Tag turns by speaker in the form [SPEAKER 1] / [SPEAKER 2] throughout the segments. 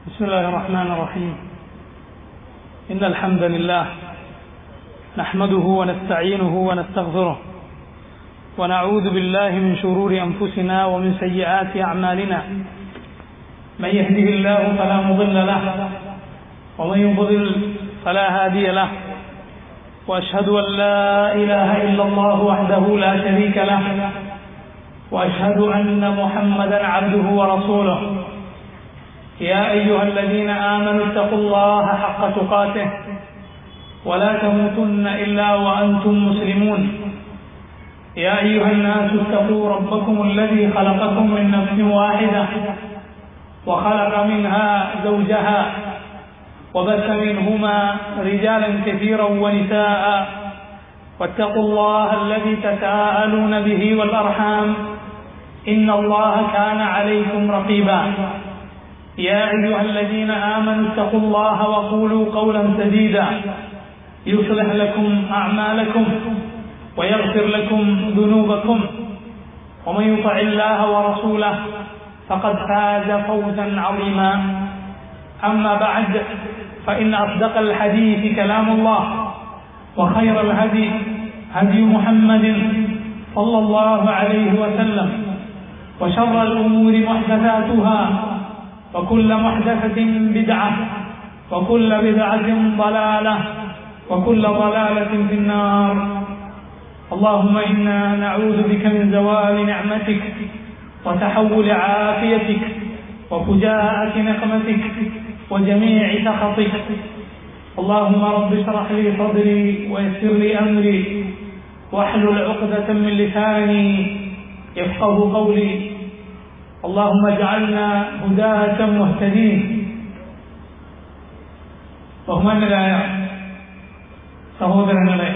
[SPEAKER 1] بسم الله الرحمن الرحيم إن الحمد لله نحمده ونستعينه ونستغفره ونعوذ بالله من شرور أنفسنا ومن سيئات أعمالنا من يهده الله فلا مضل له ومن يضلل فلا هادي له وأشهد أن لا إله إلا الله وحده لا شريك له وأشهد أن محمدا عبده ورسوله يا أيها الذين آمنوا اتقوا الله حق تقاته ولا تموتن إلا وأنتم مسلمون يا أيها الناس اتقوا ربكم الذي خلقكم من نفس واحدة وخلق منها زوجها وبث منهما رجالا كثيرا ونساء واتقوا الله الذي تساءلون به والأرحام إن الله كان عليكم رقيبا يا أيها الذين آمنوا اتقوا الله وقولوا قولا سديدا يصلح لكم أعمالكم ويغفر لكم ذنوبكم ومن يطع الله ورسوله فقد فاز فوزا عظيما أما بعد فإن أصدق الحديث كلام الله وخير الهدي هدي محمد صلى الله عليه وسلم وشر الأمور محدثاتها وكل محدثة بدعة وكل بدعة ضلالة وكل ضلالة في النار اللهم إنا نعوذ بك من زوال نعمتك وتحول عافيتك وفجاءة نقمتك وجميع سخطك اللهم رب اشرح لي صدري ويسر لي أمري واحلل عقدة من لساني يفقه قولي اللهم اجعلنا هداة مهتدين ബഹുമാനരായ സഹോദരങ്ങളെ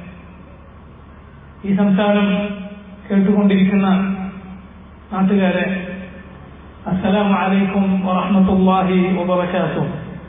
[SPEAKER 1] ഈ സംസാരം കേട്ടുകൊണ്ടിരിക്കുന്ന നാട്ടുകാരെ അസ്സലാം വലൈക്കും വറഹമത്തല്ലാഹി വബറകാതുഹു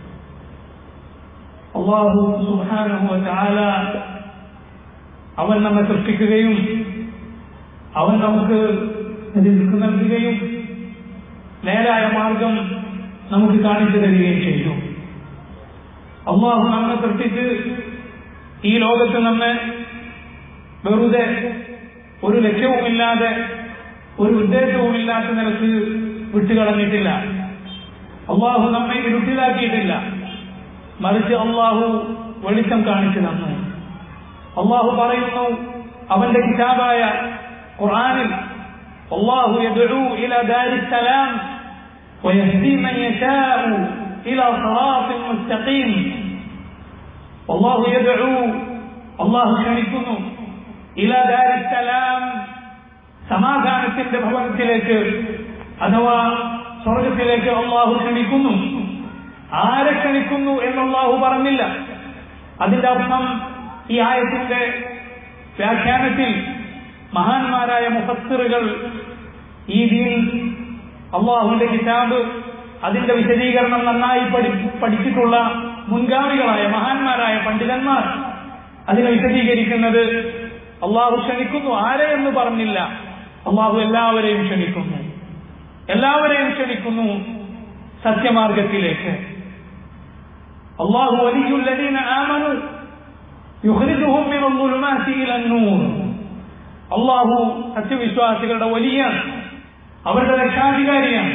[SPEAKER 1] അള്ളാഹു സുബ്ഹാനഹു വതആല അവൻ നമ്മെ സൃഷ്ടിക്കുകയും അവൻ നമുക്ക് റിസ്ക് നൽകുകയും നേരായ മാർഗം നമുക്ക് കാണിച്ചു തരികയും ചെയ്തു അള്ളാഹു നമ്മെ സൃഷ്ടിച്ച് ഈ ലോകത്ത് നമ്മെ വെറുതെ ഒരു ലക്ഷ്യവുമില്ലാതെ ഒരു ഉദ്ദേശവുമില്ലാത്ത നിലക്ക് വിട്ടുകളഞ്ഞിട്ടില്ല അള്ളാഹു നമ്മെ ഇരുട്ടിലാക്കിയിട്ടില്ല മറിച്ച് അള്ളാഹു വെളിച്ചം കാണിച്ചു തന്നു അള്ളാഹു പറയുന്നു അവന്റെ കിതാബായ ഖുർആനിൽ والله يدعو إلى دار السلام ويهدي من يشاء إلى صراط مستقيم والله يدعو الله ക്ഷണിക്കുന്നു إلى دار السلام സമാധാനത്തിന്റെ ഭവനത്തിലേക്ക് അഥവാ സ്വർഗത്തിലേക്ക് അള്ളാഹു ക്ഷണിക്കുന്നു ആരെ ക്ഷണിക്കുന്നു എന്ന് അള്ളാഹു പറഞ്ഞില്ല അതിന്റെ അർത്ഥം ഈ ആയത്തിന്റെ വ്യാഖ്യാനത്തിൽ മഹാന്മാരായ മുഫസ്സിറുകൾ ഈ ദീൻ അള്ളാഹുവിന്റെ കിതാബ് അതിന്റെ വിശദീകരണം നന്നായി പഠി പഠിച്ചിട്ടുള്ള മുൻഗാമികളായ മഹാന്മാരായ പണ്ഡിതന്മാർ അതിനെ വിശദീകരിക്കുന്നത് അള്ളാഹു ക്ഷണിക്കുന്നു ആരെ എന്ന് പറഞ്ഞില്ല അള്ളാഹു എല്ലാവരെയും ക്ഷണിക്കുന്നു എല്ലാവരെയും ക്ഷണിക്കുന്നു സത്യമാർഗത്തിലേക്ക് അള്ളാഹു വലിയുല്ലദീന ആമനു യുഖ്രിജുഹും മിനൽ ളുലുമാതി ഇലൻ നൂർ അള്ളാഹു സത്യവിശ്വാസികളുടെ വലിയ അവരുടെ രക്ഷാധികാരിയാണ്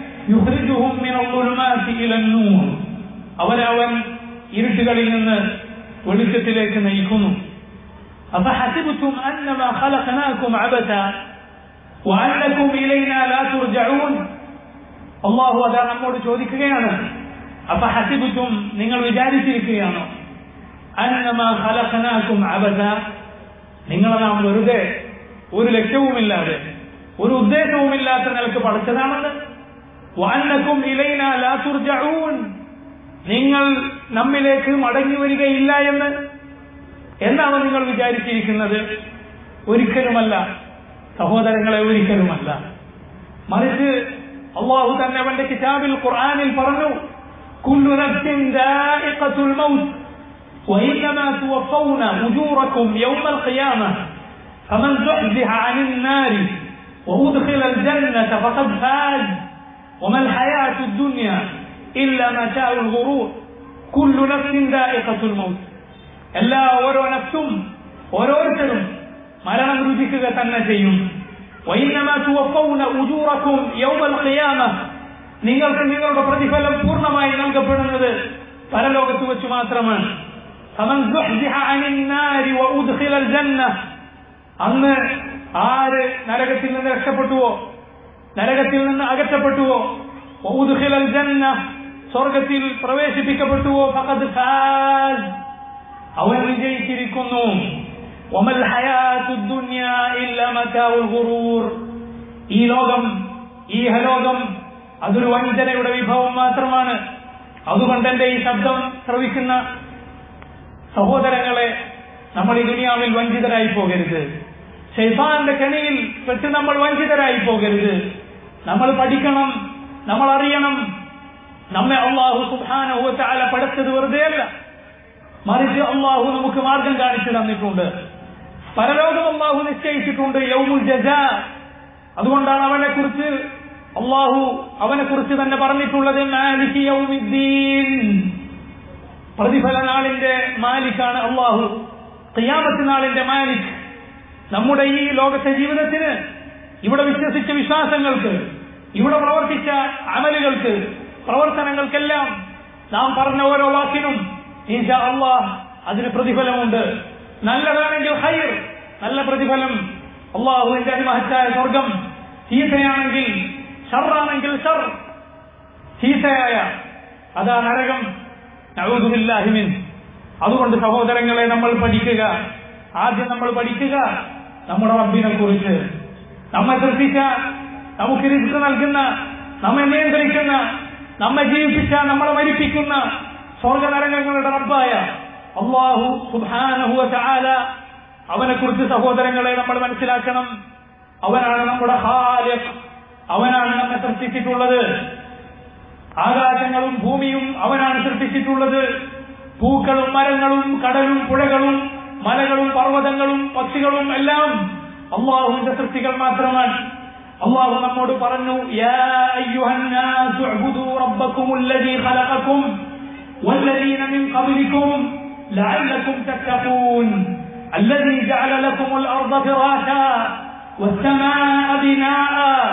[SPEAKER 1] അവരെ അവൻ ഇരുട്ടുകളിൽ നിന്ന് വെളിച്ചത്തിലേക്ക് നയിക്കുന്നു أفحسبتم أنما خلقناكم عبثا وأنكم إلينا لا ترجعون അള്ളാഹു അതാ നമ്മോട് ചോദിക്കുകയാണ് അപ്പൊ ഹസിബുറ്റും നിങ്ങൾ വിചാരിച്ചിരിക്കുകയാണോ അന്നമാ ഖലഖനാകും അബസ നിങ്ങളെ നാം വെറുതെ ഒരു ലക്ഷ്യവുമില്ലാതെ ഒരു ഉദ്ദേശവുമില്ലാത്ത നിലക്ക് പഠിച്ചതാണെന്ന് വാന്നക്കും ഇലൈന ലാ തുർജഊൻ നിങ്ങൾ നമ്മിലേക്ക് മടങ്ങി വരികയില്ല എന്ന് എന്നാണ് നിങ്ങൾ വിചാരിച്ചിരിക്കുന്നത് ഒരിക്കലുമല്ല സഹോദരങ്ങളെ ഒരിക്കലുമല്ല മറിച്ച് അള്ളാഹു തന്നെ അവന്റെ കിതാബിൽ ഖുർആനിൽ പറഞ്ഞു കുല്ലു നഫ്സിൻ ദാഇഖത്തുൽ മൗത്ത് وإنما توفون أجوركم يوم القيامة فمن زحزح عن النار وأدخل الجنة فقد فاز وما الحياة الدنيا إلا متاع الغرور كل نفس ذائقة الموت എല്ലാ ഓരോ നഫ്സും ഓരോരുത്തരും മരണം രുചിക്കുക തന്നെ ചെയ്യും وإنما توفون أجوركم يوم القيامة നിങ്ങൾക്ക് നിങ്ങളുടെ പ്രതിഫലം പൂർണ്ണമായി നൽകപ്പെടുന്നത് പരലോകത്ത് വെച്ച് മാത്രമാണ് فمن زحزح عن النار وأدخل الجنة അന്ന് ആര് നരകത്തിൽ നിന്ന് രക്ഷപ്പെട്ടുവോ നരകത്തിൽ നിന്ന് അകറ്റപ്പെട്ടുവോ وأدخل الجنة സ്വർഗത്തിൽ പ്രവേശിപ്പിക്കപ്പെട്ടുവോ ഫഖദ് ഫാസ് അവൻ വിജയിച്ചിരിക്കുന്നു വമൽ ഹയാത്തു ദുനിയ ഇല്ല മതാഉൽ ഗുറൂർ ഈ ലോകം ഈ ഹലോകം അതൊരു വഞ്ചനയുടെ വിഭവം മാത്രമാണ് അതുകൊണ്ട് എന്റെ ഈ ശബ്ദം ശ്രവിക്കുന്ന സഹോദരങ്ങളെ നമ്മൾ ഈ ദുനിയാവിൽ വഞ്ചിതരായി പോകരുത് ഷെയ്ഫാന്റെ കെണിയിൽ പെട്ട് നമ്മൾ വഞ്ചിതരായി പോകരുത് നമ്മൾ പഠിക്കണം നമ്മൾ അറിയണം നമ്മെ അള്ളാഹു സുബാനഹു ചാല പഠിച്ചത് വെറുതെയല്ല മറിച്ച് അള്ളാഹു നമുക്ക് മാർഗം കാണിച്ചു തന്നിട്ടുണ്ട് പരലോകം അള്ളാഹു നിശ്ചയിച്ചിട്ടുണ്ട് യൗമുൽ ജജ അതുകൊണ്ടാണ് അവനെ കുറിച്ച് അള്ളാഹു അവനെ കുറിച്ച് തന്നെ പറഞ്ഞിട്ടുള്ളത് മാലിക് യൗമിദ്ദീൻ പ്രതിഫല നാളിന്റെ മാലിക്കാണ് അള്ളാഹു ഖിയാമത്ത് നാളിന്റെ മാലിക് നമ്മുടെ ഈ ലോകത്തെ ജീവിതത്തിന് ഇവിടെ വിശ്വസിച്ച വിശ്വാസങ്ങൾക്ക് ഇവിടെ പ്രവർത്തിച്ച അമലുകൾക്ക് പ്രവർത്തനങ്ങൾക്കെല്ലാം നാം പറഞ്ഞ ഓരോ വാക്കിനും ഈശ അള്ളാഹ് അതിന് പ്രതിഫലമുണ്ട് നല്ലതാണെങ്കിൽ ഹൈർ നല്ല പ്രതിഫലം അള്ളാഹുവിന്റെ അതിമഹത്തായ സ്വർഗം ചീത്തയാണെങ്കിൽ ഷറാണെങ്കിൽ ഷർ ചീത്തയായ അതാ നരകം നഊദുബില്ലാഹിമിൻ അതുകൊണ്ട് സഹോദരങ്ങളെ നമ്മൾ പഠിക്കുക ആദ്യം നമ്മൾ പഠിക്കുക നമ്മുടെ റബ്ബിനെ കുറിച്ച് നമ്മെ സൃഷ്ടിച്ച നമുക്ക് റിസ്ക് നൽകുന്ന നമ്മെ നിയന്ത്രിക്കുന്ന നമ്മെ ജീവിപ്പിച്ച നമ്മളെ മരിപ്പിക്കുന്ന സ്വർഗനരകങ്ങളുടെ റബ്ബായ അള്ളാഹു സുബാനഹുവ ചാല അവനെ കുറിച്ച് സഹോദരങ്ങളെ നമ്മൾ മനസ്സിലാക്കണം അവനാണ് നമ്മുടെ ഹാലിഖ് അവനാണ് നമ്മെ സൃഷ്ടിച്ചിട്ടുള്ളത് ആകാശങ്ങളും ഭൂമിയും അവനാണ് സൃഷ്ടിച്ചിട്ടുള്ളത് പൂക്കളും മരങ്ങളും കടലും പുഴകളും മലകളും പർവ്വതങ്ങളും പക്ഷികളും എല്ലാം അള്ളാഹുവിന്റെ സൃഷ്ടികൾ മാത്രമാണ് അള്ളാഹു നമ്മോട് പറഞ്ഞു യാ അയ്യുഹന്നാസു ഉഅ്ബുദൂ റബ്ബക്കുമുല്ലദീ ഖലഖക്കും والذين من قبلكم لعلكم تتقون الذي جعل لكم الأرض فراشا والسماء بناء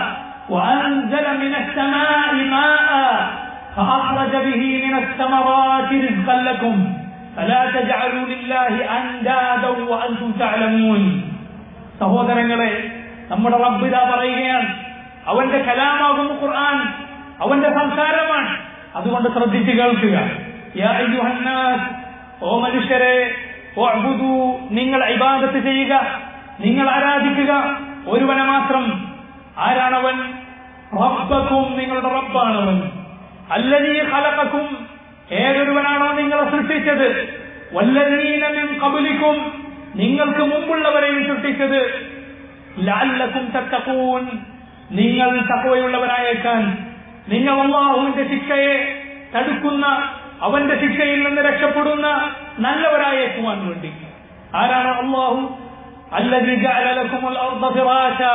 [SPEAKER 1] وأنزل من السماء ماء فأخرج به من الثمرات رزقا لكم فلا تجعلوا لله أندادا وأنتم تعلمون സഹോദരങ്ങളെ നമ്മുടെ റബ്ബ് ഇതാ പറയുകയാണ് അവന്റെ കലാമാകുന്ന ഖുർആൻ അവന്റെ സംസാരമാണ് അതുകൊണ്ട് ശ്രദ്ധിച്ച് കേൾക്കുക യാ അയ്യുഹന്നാസ് ഓ മനുഷ്യരെ ഉഅ്ബുദൂ നിങ്ങൾ ഇബാദത്ത് ചെയ്യുക നിങ്ങൾ ആരാധിക്കുക ഒരുവനെ മാത്രം ആരാണവൻ റബ്ബക്കും നിങ്ങളുടെ റബ്ബാണവൻ അല്ലതീ ഖലഖക്കും ഏതൊരുവനാണോ നിങ്ങളെ സൃഷ്ടിച്ചത് വല്ലതീന മിൻ ഖബലിക്കും നിങ്ങൾക്ക് മുമ്പുള്ളവരെയും സൃഷ്ടിച്ചത് ലഅല്ലക്കും തത്തഖൂൻ നിങ്ങൾ തഖ്വയുള്ളവരായേക്കാൻ നിങ്ങൾ അള്ളാഹുവിന്റെ ശിക്ഷയെ തടുക്കുന്ന അവന്റെ ശിക്ഷയിൽ നിന്ന് രക്ഷപ്പെടുന്ന നല്ലവരായേക്കുവാൻ വേണ്ടി ആരാണ് അള്ളാഹു അല്ലതി ജഅല ലക്കുമുൽ അർദ ഫിറാശാ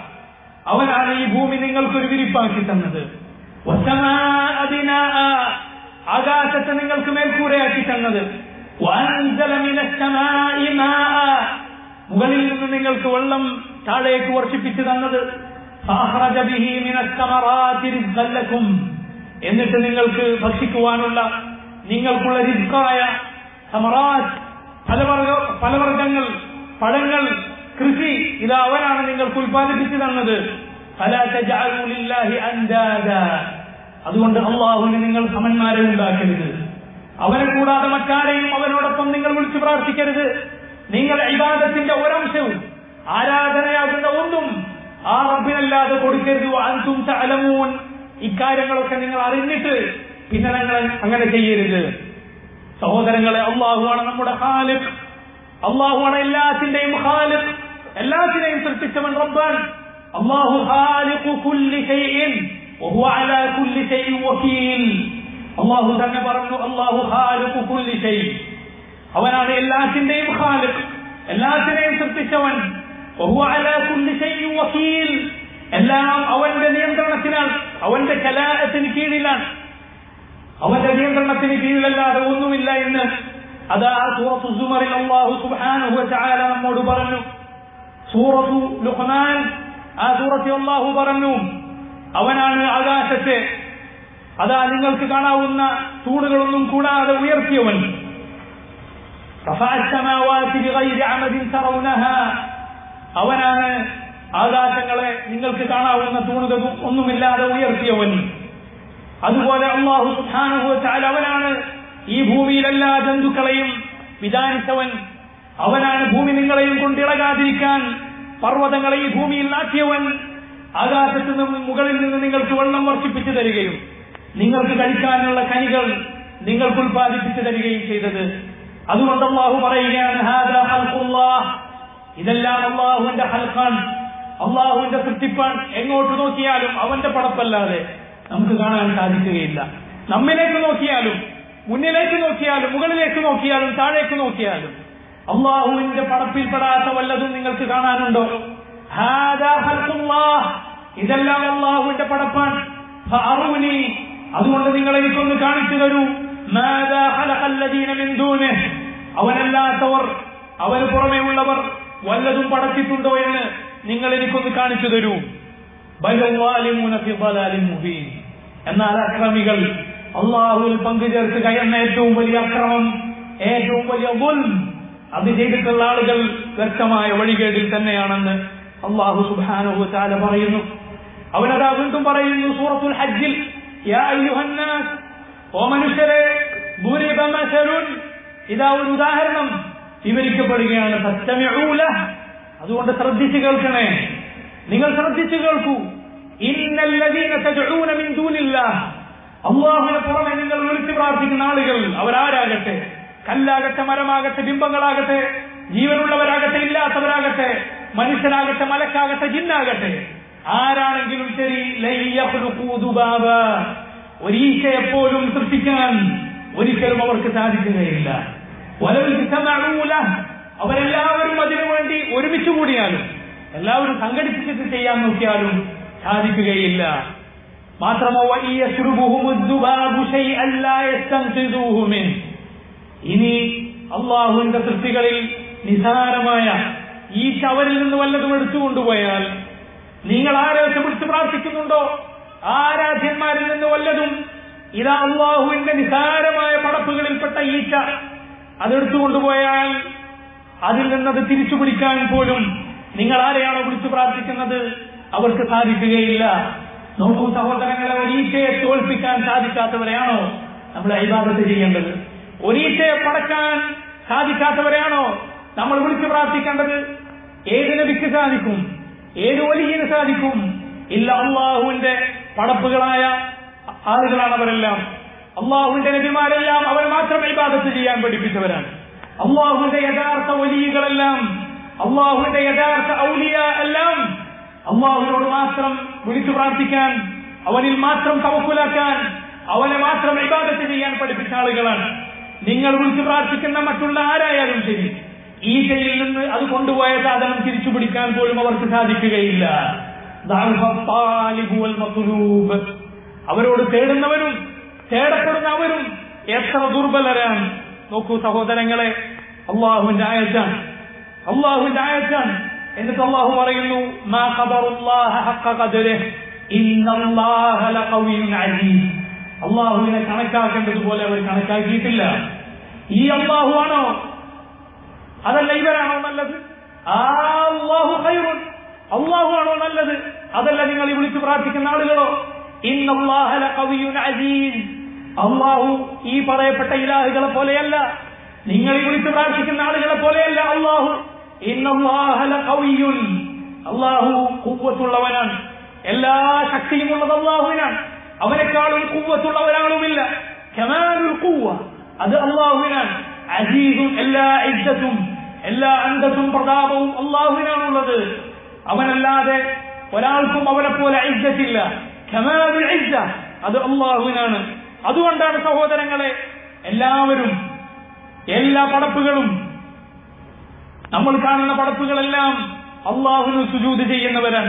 [SPEAKER 1] അവനാണ് ഈ ഭൂമി നിങ്ങൾക്കൊരു വിരിപ്പാക്കി തന്നത് വസ്സമാഅ ബിനാഅ ആകാശത്തെ നിങ്ങൾക്ക് മേൽക്കൂരയാക്കി തന്നത് വഅൻസല മിനസ്സമാഇ മാഅ മുകളിൽ നിന്ന് നിങ്ങൾക്ക് വെള്ളം താഴേക്ക് വർഷിപ്പിച്ചു തന്നത് فأخرج به من الثمرات رزقا لكم എന്നിട്ട് നിങ്ങൾക്ക് ഭക്ഷിക്കുവാനുള്ള നിങ്ങൾക്കുള്ള റിസ്കായ സമറാജ് ഫലവർഗ ഫലവർഗങ്ങൾ പഴങ്ങൾ കൃഷി ഇത് അവനാണ് നിങ്ങൾക്ക് ഉൽപ്പാദിപ്പിച്ചു തന്നത് فلا تجعلوا لله أندادا അതുകൊണ്ട് അള്ളാഹുവിന് നിങ്ങൾ സമന്മാരെ ഉണ്ടാക്കരുത് അവനെ കൂടാതെ മറ്റാരെയും അവനോടൊപ്പം നിങ്ങൾ വിളിച്ചു പ്രാർത്ഥിക്കരുത് നിങ്ങൾ ഇബാദത്തിന്റെ ഒരംശവും ആരാധനയാകുന്ന ഒന്നും ആ റബ്ബിനല്ലാതെ കൊടുക്കരുത് അൻതും തഅലമൂൻ ഇക്കാര്യങ്ങളൊക്കെ നിങ്ങൾ അറിഞ്ഞിട്ട് പിന്നെ നിങ്ങൾ അങ്ങനെ ചെയ്യരുത് സഹോദരങ്ങളെ അള്ളാഹുവാണ് നമ്മുടെ ഖാലിഖ് അള്ളാഹുവാണ് എല്ലാത്തിന്റെയും ഖാലിഖ് എല്ലാത്തിനെയും സൃഷ്ടിച്ചവൻ റബ്ബാൻ അള്ളാഹു ഖാലിഖു കുല്ലി ഷൈഇൻ വഹുവ അലാ കുല്ലി ഷൈഇൻ വകീൽ അള്ളാഹു തന്നെ പറഞ്ഞു അള്ളാഹു ഖാലിഖു കുല്ലി ഷൈ അവനാണ് എല്ലാത്തിന്റെയും ഖാലിഖ് എല്ലാത്തിനെയും സൃഷ്ടിച്ചവൻ വഹുവ അലാ കുല്ലി ഷൈഇൻ വകീൽ എല്ലാം അവന്റെ നിയന്ത്രണത്തിലാണ് അവന്റെ കലാഹത്തിന് കീഴിലാണ് അവന്റെ നിയന്ത്രണത്തിന് കീഴിലല്ലാതെ ഒന്നുമില്ല എന്ന് അതാ സൂറത്തു സുമറിൽ അള്ളാഹു സുബ്ഹാനഹു വതആല നമ്മോട് പറഞ്ഞു സൂറത്തു ലുഖ്മാൻ ആ സൂറത്തിൽ അള്ളാഹു പറഞ്ഞു അവനാണ് ആകാശത്തെ അതാ നിങ്ങൾക്ക് കാണാവുന്ന തൂണുകളൊന്നും കൂടാതെ ഉയർത്തിയവൻ رفع السماوات بغير عمد ترونها അവനാണ് ആകാശങ്ങളെ നിങ്ങൾക്ക് കാണാവുന്ന തൂണുകൾ ഒന്നുമില്ലാതെ ഉയർത്തിയവൻ അതുപോലെ അള്ളാഹു സുബ്ഹാനഹു വതആല അവനാണ് ഈ ഭൂമിയിൽ എല്ലാ ജന്തുക്കളെയും വിധാനിച്ചവൻ അവനാണ് ഭൂമി നിങ്ങളെയും കൊണ്ടിളകാതിരിക്കാൻ പർവ്വതങ്ങളെ ഈ ഭൂമിയിൽ നാട്ടിയവൻ ആകാശത്ത് നിന്നും മുകളിൽ നിന്ന് നിങ്ങൾക്ക് വെള്ളം വർഷിപ്പിച്ചു തരികയും നിങ്ങൾക്ക് കഴിക്കാനുള്ള കനികൾ നിങ്ങൾക്ക് ഉൽപ്പാദിപ്പിച്ചു തരികയും ചെയ്തത് അതുകൊണ്ട് അള്ളാഹു പറയുകയാണ് ഹാദാ ഖൽഖുല്ലാഹ്. ഇതെല്ലാം അള്ളാഹുവിന്റെ ഹൽഖാൻ അള്ളാഹുവിന്റെ സൃഷ്ടിപ്പാൻ എങ്ങോട്ട് നോക്കിയാലും അവന്റെ പടപ്പല്ലാതെ നമുക്ക് കാണാൻ സാധിക്കുകയില്ല നമ്മിലേക്ക് നോക്കിയാലും മുന്നിലേക്ക് നോക്കിയാലും മുകളിലേക്ക് നോക്കിയാലും താഴേക്ക് നോക്കിയാലും അള്ളാഹുവിന്റെ പടപ്പിൽപ്പെടാത്ത വല്ലതും നിങ്ങൾക്ക് കാണാനുണ്ടോ ഹാദാ ഖൽഖുല്ലാഹ്. ഇതെല്ലാം അള്ളാഹുവിന്റെ പടപ്പാൻ ഫഅറൂനി. അതുകൊണ്ട് നിങ്ങൾ എനിക്കൊന്ന് കാണിച്ചു തരൂ മാദാ ഖലഖല്ലദീന മിൻ ദൂനിഹ്. അവനല്ലാത്തവർ അവന് പുറമേ ഉള്ളവർ വല്ലതും പടച്ചിട്ടുണ്ടോ എന്ന് നിങ്ങൾ എനിക്കൊന്ന് കാണിച്ചു തരൂ ബൽ ളാലിമൂന ഫി ളലാലിൻ മുബീൻ. എന്നാൽ അക്രമികൾ അള്ളാഹുവിൽ പങ്കുചേർക്കുക എന്ന ഏറ്റവും വലിയ അക്രമം ഏറ്റവും വലിയ ദുൽം അത് ചെയ്തിട്ടുള്ള ആളുകൾ വ്യക്തമായ വഴികേടിൽ തന്നെയാണെന്ന് അള്ളാഹു സുബ്ഹാനഹു തആല പറയുന്നു അവനതാ വീണ്ടും പറയുന്നു സൂറത്തുൽ ഹജ്ജിൽ യാ അയ്യുഹന്നാസ് ഓ മനുഷ്യരെ ദുരിബ മസലുൻ ഇതാ ഒരു ഉദാഹരണം വിവരിക്കപ്പെടുകയാണ് ഫസ്തമിഊ ലഹ്. അതുകൊണ്ട് ശ്രദ്ധിച്ചു കേൾക്കണേ നിങ്ങൾ ശ്രദ്ധിച്ചു കേൾക്കൂ ഇന്നല്ലദീന തദ്ഊന മിൻ ദൂനില്ലാഹ് അള്ളാഹുവിനെ പുറമെ നിങ്ങൾ വിളിച്ചു പ്രാർത്ഥിക്കുന്ന ആളുകൾ അവരാരാകട്ടെ കല്ലാകട്ടെ മരമാകട്ടെ ബിംബങ്ങളാകട്ടെ ജീവനുള്ളവരാകട്ടെ ഇല്ലാത്തവരാകട്ടെ മനുഷ്യനാകട്ടെ മലക്കാകട്ടെ ജിന്നാകട്ടെ ആരാണെങ്കിലും ശരി ലൻ യഖ്ലുഖൂ ദുബാബ. ഒരീച്ചയെ പോലും സൃഷ്ടിക്കാൻ ഒരിക്കലും അവർക്ക് സാധിക്കുകയില്ല വലൗ ഇജ്തമഊ ലഹ്. അവരെല്ലാവരും അതിനു വേണ്ടി ഒരുമിച്ച് കൂടിയാലും എല്ലാവരും സംഘടിപ്പിച്ചിട്ട് ചെയ്യാൻ നോക്കിയാലും സാധിക്കുകയില്ല മാത്രമോ വഇൻ യസ്റുബുഹുമു ദുബാബു ശൈഅൻ ലാ യസ്തൻഖിദൂഹു മിൻ ഇനി അള്ളാഹുവിന്റെ സൃഷ്ടികളിൽ നിസാരമായ ഈ ചവരിൽ നിന്ന് വല്ലതും എടുത്തുകൊണ്ടുപോയാൽ നിങ്ങൾ ആരോഗ്യം വിളിച്ച് പ്രാർത്ഥിക്കുന്നുണ്ടോ ആരാധ്യന്മാരിൽ നിന്ന് വല്ലതും ഇതാ അള്ളാഹുവിന്റെ നിസാരമായ പടപ്പുകളിൽപ്പെട്ട ഈച്ച അതെടുത്തുകൊണ്ടുപോയാൽ അതിൽ നിന്നത് തിരിച്ചു പിടിക്കാൻ പോലും നിങ്ങൾ ആരെയാണോ വിളിച്ചു പ്രാർത്ഥിക്കുന്നത് അവർക്ക് സാധിക്കുകയില്ല നോക്കൂ സഹോദരങ്ങളെ ഒരീച്ചയെ തോൽപ്പിക്കാൻ സാധിക്കാത്തവരെയാണോ നമ്മൾ അഭിവാദത്ത് ചെയ്യേണ്ടത് ഒരീച്ചയെ പടക്കാൻ സാധിക്കാത്തവരെയാണോ നമ്മൾ വിളിച്ചു പ്രാർത്ഥിക്കേണ്ടത് ഏത് നബിക്ക് സാധിക്കും ഏത് വലിയന് സാധിക്കും ഇല്ല അള്ളാഹുവിന്റെ പടപ്പുകളായ ആളുകളാണ് അവരെല്ലാം അള്ളാഹുവിന്റെ നബിമാരെല്ലാം അവർ മാത്രം ഇബാദത്ത് ചെയ്യാൻ പഠിപ്പിച്ചവരാണ് അള്ളാഹുവിന്റെ യഥാർത്ഥ വലിയകളെല്ലാം അള്ളാഹുവിന്റെ യഥാർത്ഥ ഔലിയ എല്ലാം അള്ളാഹുവിനോട് മാത്രം വിളിച്ചു പ്രാർത്ഥിക്കാൻ അവനിൽ മാത്രം തവക്കുലാക്കാൻ അവനെ മാത്രം ഇബാദത്ത് ചെയ്യാൻ പഠിപ്പിച്ച ആളുകളാണ് നിങ്ങൾ വിളിച്ചു പ്രാർത്ഥിക്കുന്ന മറ്റുള്ള ആരായാലും ശരി ഈശയിൽ നിന്ന് അത് കൊണ്ടുപോയ സാധനം തിരിച്ചു പിടിക്കാൻ പോലും അവർക്ക് സാധിക്കുകയില്ല ضعف الطالب والمطلوب. അവരോട് തേടുന്നവരും തേടപ്പെടുന്നവരും എത്ര ദുർബലരാണ് നോക്കൂ സഹോദരങ്ങളെ അള്ളാഹുവിന്റെ ആയത്താണ് അള്ളാഹുവിന്റെ ആയത്താണ് എന്നിട്ട് അള്ളാഹു പറയുന്നു മാ ഖദറുല്ലാഹ ഹഖ ഖദരിഹി ഇന്നല്ലാഹ ലഖവിയ്യുൻ അലീം അള്ളാഹുവിനെ കണക്കാക്കേണ്ടതുപോലെ അവർ കണക്കാക്കിയിട്ടില്ല ഈ അള്ളാഹു ആണോ അതല്ല ഇവരാണോ നല്ലത് ആ അള്ളാഹു ഖൈറുൻ അള്ളാഹു ആണോ നല്ലത് അതല്ല നിങ്ങൾ ഈ വിളിച്ചു പ്രാർത്ഥിക്കുന്ന ആളുകളോ ഇന്നല്ലാഹ ലഖവിയ്യുൻ അസീസ് അള്ളാഹു ഈ പറയപ്പെട്ട ഇലാഹുകളെ പോലെയല്ല നിങ്ങൾ ഈ വിളിച്ചു പ്രാർത്ഥിക്കുന്ന ആളുകളെ പോലെയല്ല അള്ളാഹു ഇന്നല്ലാഹ ലഖവിയ്യുൻ അള്ളാഹു കുവ്വത്തുള്ളവനാണ് എല്ലാ ശക്തിയും ഉള്ളത് അള്ളാഹുവിനാണ് അവനെക്കാളും കുവ്വത്തുള്ള ഒരാളുമില്ല കമാലുൽ കുവ്വ അത് അള്ളാഹുവിനാണ് അസീസും എല്ലാ ഇജ്ജത്തും എല്ലാ അന്തസ്സും പ്രതാപവും അള്ളാഹുവിനാണുള്ളത് അവനല്ലാതെ ഒരാൾക്കും അവനെ പോലെ ഇജ്ജത്തില്ല കമാലുൽ ഇജ്ജ അത് അള്ളാഹുവിനാണ് അതുകൊണ്ടാണ് സഹോദരങ്ങളെ എല്ലാവരും എല്ലാ പടപ്പുകളും നമ്മൾ കാണുന്ന പടപ്പുകളെല്ലാം അള്ളാഹുവിന് സുജൂത് ചെയ്യുന്നവരാണ്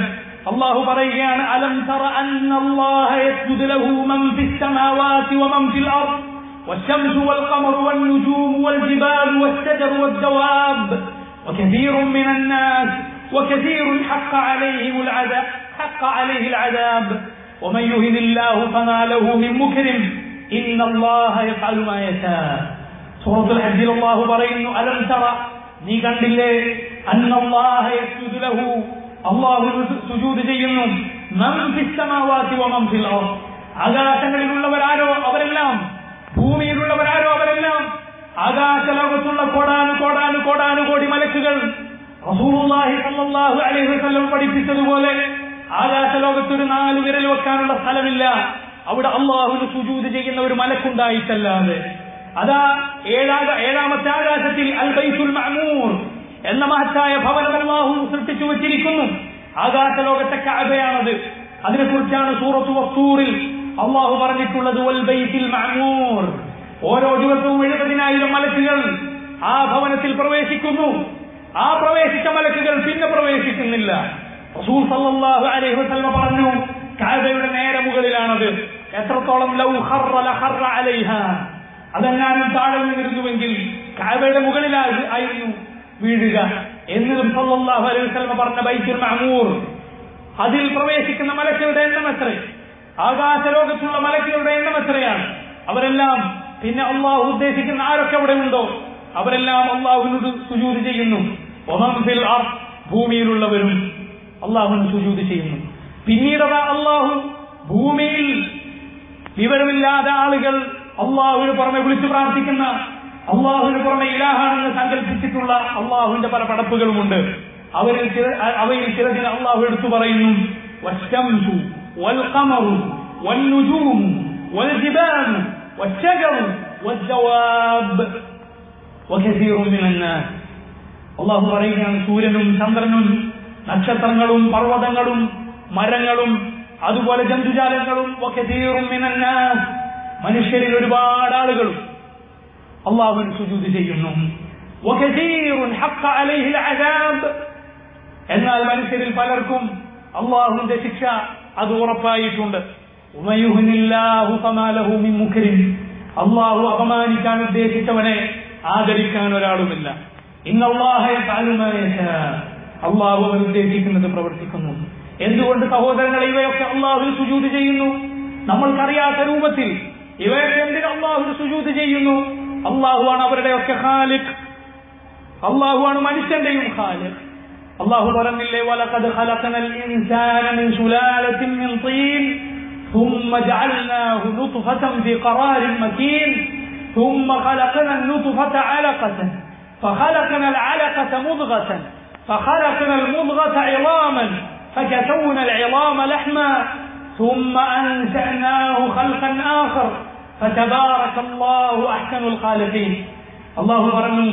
[SPEAKER 1] അള്ളാഹു പറയുകയാണ് അലം തറ അന്ന അല്ലാഹ യസ്ജുദു ലഹു മൻ ഫിസ് സമാവാതി വമൻ ഫിൽ അർദ് والشمس والقمر والنجوم والجبال والشجر والدواب وكثير من الناس وكثير حق عليهم العذاب حق عليه العذاب ومن يهن الله فما له من مكرم إن الله يفعل ما يشاء سورة الحج الله പറയുന്നു ألم ترى നീ കണ്ടില്ലേ أن الله يسجد له അള്ളാഹു സുജൂദ് ചെയ്യുന്നു മൻ ഫിസ് സമാവാതി വമൻ ഫിൽ അർദ് ആകാശങ്ങളിലുള്ളവരാരോ അവരെല്ലാം ഭൂമിയിലുള്ളവരാരോ അവരെല്ലാം ആകാശലോകത്തുള്ള കോടാനു കോടാനു കോടാനു കോടി മലക്കുകൾ റസൂലുള്ളാഹി സ്വല്ലല്ലാഹു അലൈഹി വസല്ലം പഠിപ്പിച്ചതുപോലെ ആകാശലോകത്ത് ഒരു നാല് വിരൽ വെക്കാനുള്ള സ്ഥലമില്ല അവിടെ അള്ളാഹുവിന് സുജൂദ് ചെയ്യുന്ന ഒരു മലക്കുണ്ടായിട്ടല്ലാതെ അതാ ഏഴാക ഏഴാമത്തെ ആകാശത്തിൽ അൽ ബൈത്തുൽ മഅമൂർ എന്ന മഹത്തായ ഭവനം അള്ളാഹു സൃഷ്ടിച്ചു വച്ചിരിക്കുന്നു ആകാശലോകത്തെ കഅബയാണത് അതിനെക്കുറിച്ചാണ് സൂറത്ത് വസ്തൂറിൽ അള്ളാഹു പറഞ്ഞിട്ടുള്ളത് വൽ ബൈത്തിൽ മഅമൂർ ഓരോ ദിവസവും എഴുപതിനായിരം മലക്കുകൾ ആ ഭവനത്തിൽ പ്രവേശിക്കുന്നു ആ പ്രവേശിച്ച മലക്കുകൾ പിന്നെ പ്രവേശിക്കുന്നില്ല റസൂൽ സല്ലല്ലാഹു അലൈഹി വസല്ലം പറഞ്ഞു കഅബയുടെ നേരെ മുകളിലാണത് എത്രത്തോളം ലൗ ഖർറ ലഖർറ അലൈഹ അതെങ്ങാനും താഴെ നിന്നിരുന്നുവെങ്കിൽ കഅബയുടെ മുകളിലായി ആയിരുന്നു വീഴുക എന്നിട്ടും സല്ലല്ലാഹു അലൈഹി വസല്ലം പറഞ്ഞ ബൈത്തുൽ മഅമൂർ അതിൽ പ്രവേശിക്കുന്ന മലക്കുകളുടെ എണ്ണം എത്ര ആകാശലോകത്തുള്ള മലക്കുകളുടെ എണ്ണം എത്രയാണ് അവരെല്ലാം പിന്നെ അള്ളാഹു ഉദ്ദേശിക്കുന്ന ആരൊക്കെ അവിടെ ഉണ്ടോ അവരെല്ലാം അള്ളാഹുവിനോട് സുജൂത് ചെയ്യുന്നു ഒമം ഫിൽ അർദ് ഭൂമിയിലുള്ളവരും അള്ളാഹുവിന് സുജൂത് ചെയ്യുന്നു പിന്നീട് അതാ അള്ളാഹു ഭൂമിയിൽ വിവരമില്ലാത്ത ആളുകൾ അള്ളാഹുവിന് പുറമെ വിളിച്ചു പ്രാർത്ഥിക്കുന്ന അള്ളാഹുവിന് പുറമെ ഇലാഹാണെന്ന് സങ്കല്പിച്ചിട്ടുള്ള അള്ളാഹുവിന്റെ പല പടപ്പുകളുമുണ്ട് അവരിൽ ചില അവയിൽ ചിലതിന് അള്ളാഹു എടുത്തു പറയുന്നു വശംസു വൽഖമറു വന്നുജൂമു വൽജിബാലു والشجر والدواب وكثير من الناس അള്ളാഹു പറയുകയാണ് സൂര്യനും ചന്ദ്രനും നക്ഷത്രങ്ങളും പർവ്വതങ്ങളും മരങ്ങളും അതുപോലെ ജന്തുജാലങ്ങളും വകതീറും മിനന്നാസ് മനുഷ്യരിൽ ഒരുപാട് ആളുകളും അള്ളാഹുവിന് സുജൂത് ചെയ്യുന്നു വകതീറുൻ ഹഖ അലൈഹിൽ അദാബ് എന്നാൽ മനുഷ്യരിൽ പലർക്കും അള്ളാഹുവിന്റെ ശിക്ഷ അത് ഉറപ്പായിട്ടുണ്ട് ഉമയുഹ്നില്ലാഹു ഫമാ ലഹു മിൻ മുക്രിം അള്ളാഹു അപമാനിക്കാൻ ഉദ്ദേശിച്ചവനെ ആദരിക്കാൻ ഒരാളുമില്ല ഇന്നല്ലാഹ യഫഅലു മാ യശാ അള്ളാഹു അവൻ ഉദ്ദേശിക്കുന്നത് പ്രവർത്തിക്കുന്നു എന്തുകൊണ്ട് സഹോദരങ്ങൾ ഇവയൊക്കെ അള്ളാഹുവിന് സുജൂത് ചെയ്യുന്നു നമ്മൾക്കറിയാത്ത രൂപത്തിൽ ഇവയൊക്കെ എന്തിന് അള്ളാഹുവിന് സുജൂത് ചെയ്യുന്നു അള്ളാഹുവാണ് അവരുടെ ഒക്കെ ഖാലിഖ് അള്ളാഹുവാണ് മനുഷ്യന്റെയും ഖാലിഖ് അള്ളാഹു പറഞ്ഞില്ലേ വലഖദ് ഖലഖനൽ ഇൻസാന മിൻ സുലാലത്തിൻ മിൻ طين ثم جعلناه نطفة في قرار مكين ثم خلقنا النطفة علقة فخلقنا العلقة مضغة فخلقنا المضغة عظاما فكسونا العظام لحما ثم أنشأناه خلقا آخر فتبارك الله أحسن الخالقين الله പറഞ്ഞു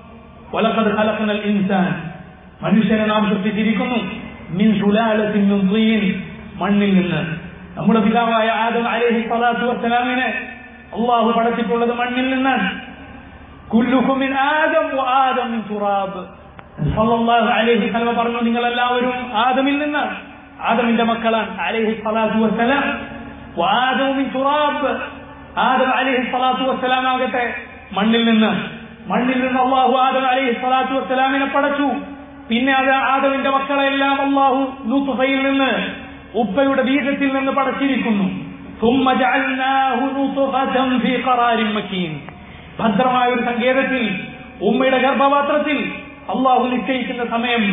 [SPEAKER 1] ولقد خلقنا الإنسان മനുഷ്യനെ നാം സൃഷ്ടിച്ചിരിക്കുന്നു മിൻ സുലാലത്തിൻ മിൻ തീൻ മണ്ണിൽ നിന്ന് നമ്മുടെ പിതാവായ ആദം അലൈഹി സ്വലാത്തു വസ്സലാമിനെ അള്ളാഹു പടച്ചിട്ടുള്ളത് മണ്ണിൽ നിന്നാണ് കുല്ലുഹും മിൻ ആദം വ ആദം മിൻ തുറാബ് സല്ലല്ലാഹു അലൈഹി വസല്ലം പറഞ്ഞു നിങ്ങൾ എല്ലാവരും ആദമിൽ നിന്നാണ് ആദമിന്റെ മക്കളാണ് അലൈഹി സ്വലാത്തു വസ്സലാം വ ആദം മിൻ തുറാബ് ആദം അലൈഹി സ്വലാത്തു വസ്സലാം ആകട്ടെ മണ്ണിൽ നിന്ന് മണ്ണിൽ നിന്ന് അള്ളാഹു ആദം അലൈഹി സ്വലാത്തു വസ്സലാമിനെ പടച്ചു പിന്നെ അത് ആദവിന്റെ മക്കളെല്ലാം അള്ളാഹു നൂത്തുഫയിൽ നിന്ന് ഉപ്പയുടെ ബീജത്തിൽ നിന്ന് പടച്ചിരിക്കുന്നു ثم جعلناه نطفة في قرار مكين ഭദ്രമായ ഒരു സങ്കേതത്തിൽ ഉമ്മയുടെ ഗർഭപാത്രത്തിൽ അള്ളാഹു നിശ്ചയിക്കുന്ന സമയം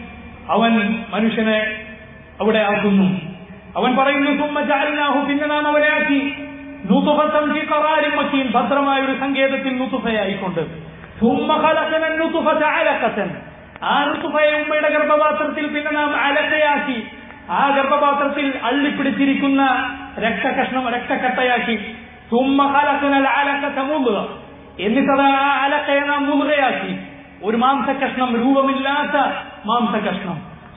[SPEAKER 1] അവൻ മനുഷ്യനെ അവിടെ ആക്കുന്നു അവൻ പറയുന്നു ثم جعلناه പിന്നെ നാം അവനെ ആക്കി نطفة في قرار مكين ഭദ്രമായ ഒരു സങ്കേതത്തിൽ നുത്തുഫയായിക്കൊണ്ട് ثم خلقنا النطفة علقة ആ ഋതുഭയ ഉമ്മയുടെ ഗർഭപാത്രത്തിൽ പിന്നെ നാം അലക്കയാക്കി ആ ഗർഭപാത്രത്തിൽ അള്ളിപ്പിടിച്ചിരിക്കുന്ന രക്തകഷ്ണം രക്തക്കട്ടയാക്കി മുതുക എന്നിട്ടത് ആ അലക്കയെ നാം മുതുകയാക്കി ഒരു മാംസകഷ്ണം രൂപമില്ലാത്ത മാംസകഷ്ണം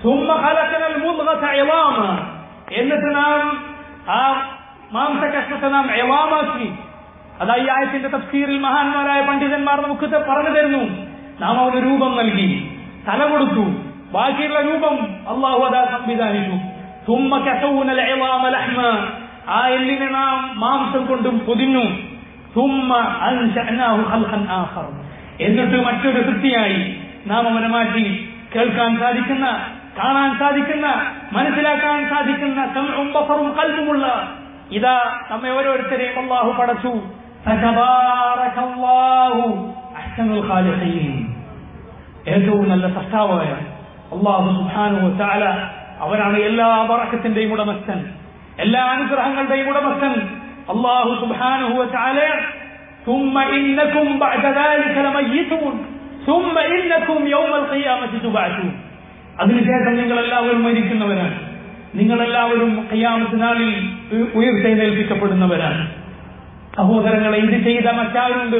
[SPEAKER 1] എന്നിട്ട് നാം ആ മാംസകഷ്ണത്തെ നാം എവാമാക്കി അത് ഈ ആയത്തിന്റെ തഫ്സീറിൽ മഹാന്മാരായ പണ്ഡിതന്മാർ നമുക്ക് പറഞ്ഞു തരുന്നു നാം അവന് രൂപം നൽകി തല കൊടുത്തു ബാക്കിയുള്ള രൂപം അള്ളാഹു അതാ സംവിധാനിച്ചു ثم كسونا العظام لحما ആ എല്ലിനെ നാം മാംസം കൊണ്ടും പൊതിഞ്ഞു ثم أنشأناه خلقا آخر എന്നിട്ട് മറ്റൊരു സൃഷ്ടിയായി നാം അവനെ മാറ്റി കേൾക്കാൻ സാധിക്കുന്ന കാണാൻ സാധിക്കുന്ന മനസ്സിലാക്കാൻ സാധിക്കുന്ന സമവും ബസറും കൽവുമുള്ള ഇതാ നമ്മെ ഓരോരുത്തരെയും അള്ളാഹു പടച്ചു فتبارك الله أحسن الخالقين ഏറ്റവും നല്ല സൃഷ്ടാവായ അള്ളാഹു സുബ്ഹാനഹു വതആല അവനാണ് എല്ലാ ബറക്കത്തിന്റെയും ഉടമസ്ഥൻ എല്ലാ അനുഗ്രഹങ്ങളുടെയും ഉടമസ്ഥൻ അള്ളാഹു സുബ്ഹാനഹു വതആല ثم إنكم بعد ذلك لميتون ثم إنكم يوم القيامة تبعثون അതിനുശേഷം നിങ്ങൾ എല്ലാവരും മരിക്കുന്നവരാണ് നിങ്ങൾ എല്ലാവരും കയ്യാമത്ത് നാളിൽ ഉ- ഉയർത്തെഴുന്നേൽപ്പിക്കപ്പെടുന്നവരാണ് സഹോദരങ്ങളെ ഇത് ചെയ്ത മറ്റാരുണ്ട്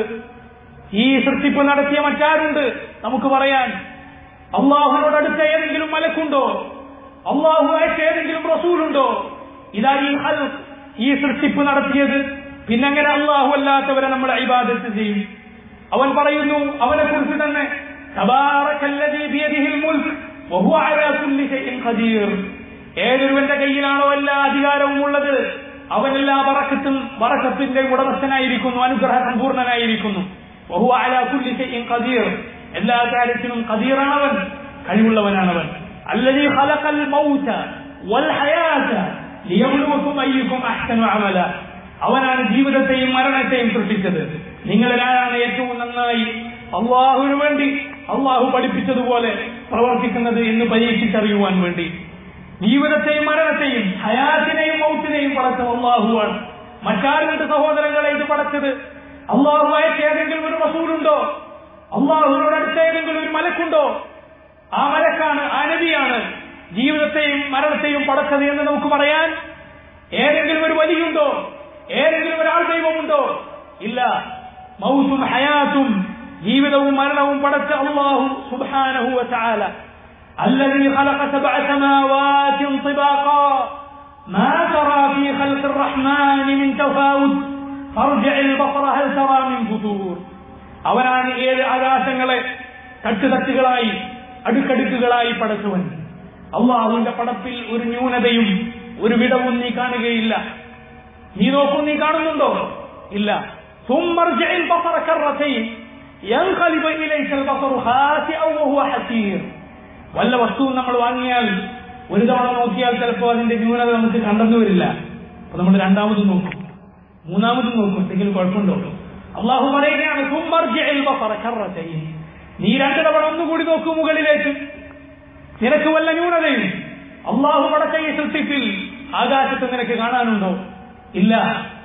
[SPEAKER 1] ഈ സൃഷ്ടിപ്പ് നടത്തിയ മറ്റാരുണ്ട് നമുക്ക് പറയാൻ അള്ളാഹുനോട് അടുത്ത ഏതെങ്കിലും മലക്കുണ്ടോ അള്ളാഹു അയച്ച ഏതെങ്കിലും റസൂലുണ്ടോ ഇതാ ഈ ഹൽഖ്, ഈ സൃഷ്ടിപ്പ് നടത്തിയത് പിന്നെങ്ങനെ അള്ളാഹു അല്ലാത്തവരെ നമ്മൾ ഇബാദത്ത് ചെയ്യും അവൻ പറയുന്നു അവനെ കുറിച്ച് തന്നെ തബാറക്കല്ലദീ ബിയദിഹിൽ മുൽക്ക് വഹുവ അലാ കുല്ലി ഷൈഇൻ ഖദീർ ഏതൊരുവന്റെ കയ്യിലാണോ എല്ലാ അധികാരവും ഉള്ളത് അവൻ എല്ലാ വറക്കത്തും വറക്കത്തിന്റെ ഉടമസ്ഥനായിരിക്കുന്നു അനുഗ്രഹ സമ്പൂർണനായിരിക്കുന്നു വഹുവ അലാ കുല്ലി ഷൈഇൻ ഖദീർ എല്ലാ കാര്യത്തിനും ഖദീറാണവൻ കഴിവുള്ളവനാണവൻ الذي خلق الموت والحياة ليبلوكم أيكم أحسن عملا അവനാണ് ജീവിതത്തെയും മരണത്തെയും സൃഷ്ടിച്ചത് നിങ്ങളിലാരാണ് ഏറ്റവും നന്നായി അള്ളാഹുവിന് വേണ്ടി അള്ളാഹു പഠിപ്പിച്ചതുപോലെ പ്രവർത്തിക്കുന്നത് എന്ന് പരീക്ഷിച്ചറിയുവാൻ വേണ്ടി ജീവിതത്തെയും മരണത്തെയും ഹയാത്തിനെയും മൗത്തിനെയും പടച്ചത് അള്ളാഹുവാണ് മറ്റാരുണ്ട് സഹോദരങ്ങളെ ഇത് പടച്ചത് അള്ളാഹു അയച്ച ഏതെങ്കിലും ഒരു റസൂലുണ്ടോ അള്ളാഹുവിനോട് അടുത്ത ഏതെങ്കിലും ഒരു മലക്കുണ്ടോ ആ മലക്കാണ് ആ നബിയാണ് ജീവിതത്തെയും മരണത്തെയും പടച്ചത് എന്ന് നമുക്ക് പറയാൻ ഏതെങ്കിലും ഒരു വലിയുണ്ടോ ഏതെങ്കിലും ഒരാൾ ദൈവമുണ്ടോ ഇല്ല മൗത്തും ഹയാത്തും ജീവിതവും മരണവും പടച്ച അള്ളാഹു സുബ്ഹാനഹു വതആല الذي خلق سبع سماوات طباقا ما ترى في خلق الرحمن من تفاوت فارجع البصر هل ترى من فطور അവനാണ് ഏഴ് ആകാശങ്ങളെ തട്ടുതട്ടുകളായി അടുക്കടുക്കുകളായി പടച്ചവൻ അള്ളാഹുവിന്റെ പടപ്പിൽ ഒരു ന്യൂനതയും ഒരു വിടവും നീ കാണുകയില്ല നീ നോക്കൂ നീ കാണുന്നുണ്ടോ ഇല്ല ثم ارجع البصر كرتين ينقلب إليك البصر خاسئا وهو حسير വല്ല വസ്തുവും നമ്മൾ വാങ്ങിയാൽ ഒരു തവണ നോക്കിയാൽ ചിലപ്പോൾ അതിന്റെ ന്യൂനത നമുക്ക് കണ്ടെന്നു വരില്ല അപ്പൊ നമ്മൾ രണ്ടാമതും നോക്കും മൂന്നാമതും നോക്കും എന്തെങ്കിലും കുഴപ്പമുണ്ടോ അള്ളാഹു പറയുകയാണ് ثم ارجع البصر كرتين നീ രണ്ട് തവണ ഒന്നുകൂടി നോക്കൂ മുകളിലേക്ക് നിനക്ക് വല്ല ന്യൂനതയും അള്ളാഹു പടച്ച ഈ സൃഷ്ടിപ്പിൽ ആകാശത്ത് നിനക്ക് കാണാനുണ്ടോ ഇല്ല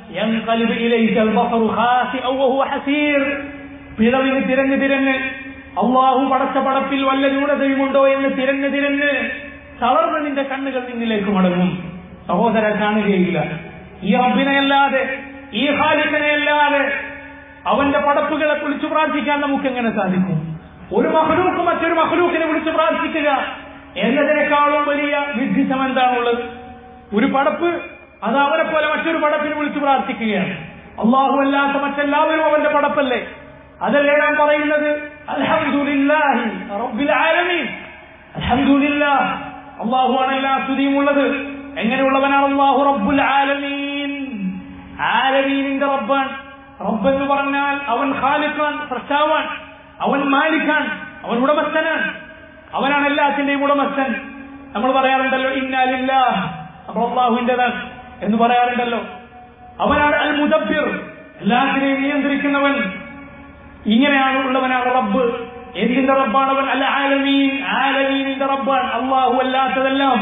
[SPEAKER 1] ينقلب إليك البصر خاسئا وهو حسير പിഴവിന് തിരഞ്ഞ് തിരഞ്ഞ് അള്ളാഹു പടച്ച പടപ്പിൽ വല്ല ന്യൂനതയുമുണ്ടോ എന്ന് തിരഞ്ഞ് തിരഞ്ഞ് തളർന്ന് നിന്റെ കണ്ണുകൾ നിന്നിലേക്ക് മടങ്ങും സഹോദര കാണുകയില്ല ഈ റബ്ബിനെയല്ലാതെ ഈ ഹാലിക്കനെയല്ലാതെ അവന്റെ പടപ്പുകളെ വിളിച്ചു പ്രാർത്ഥിക്കാൻ നമുക്ക് എങ്ങനെ സാധിക്കും ഒരു മഹലൂക്ക് മറ്റൊരു മഹലൂക്കിനെ വിളിച്ചു പ്രാർത്ഥിക്കുക എന്നതിനേക്കാളും വലിയ വിഡ്ഢിത്തം എന്താണുള്ളത് ഒരു പടപ്പ് അത് അവനെ പോലെ മറ്റൊരു പടപ്പിനെ വിളിച്ചു പ്രാർത്ഥിക്കുകയാണ് അള്ളാഹു അല്ലാത്ത മറ്റെല്ലാവരും അവന്റെ പടപ്പല്ലേ അതല്ലേ ഞാൻ പറയുന്നത് അൽഹംദുലില്ലാഹി റബ്ബിൽ ആലമീൻ അൽഹംദുലില്ലാഹ് അള്ളാഹുവാണ് എല്ലാ സ്തുതിയും ഉള്ളത് എങ്ങനെയുള്ളവനാണ് അള്ളാഹു റബ്ബുൽ ആലമീൻ ആലമീനിന്റെ റബ്ബാൻ റബ്ബ് എന്ന് പറഞ്ഞാൽ അവൻ ഖാലിഖാൻ സൃഷ്ടാവാൻ അവൻ മാലിക്കാൻ അവൻ ഉടമസ്ഥനാൻ അവനാണ് എല്ലാത്തിന്റെയും ഉടമസ്ഥൻ നമ്മൾ പറയാറുണ്ടല്ലോ ഇന്നാലില്ല നമ്മൾ അള്ളാഹുവിൻ്റെതാണ് എന്ന് പറയാറുണ്ടല്ലോ അവനാണ് അൽ മുദബ്ബിർ എല്ലാത്തിനെയും നിയന്ത്രിക്കുന്നവൻ ഇങ്ങനെയാണ് ഉള്ളവനാണ് റബ്ബ് എന്തിന്റെ റബ്ബാണ് അവൻ അല്ല ആലമീൻ ആലമീനിന്റെ റബ്ബാൻ അള്ളാഹു അല്ലാത്തതെല്ലാം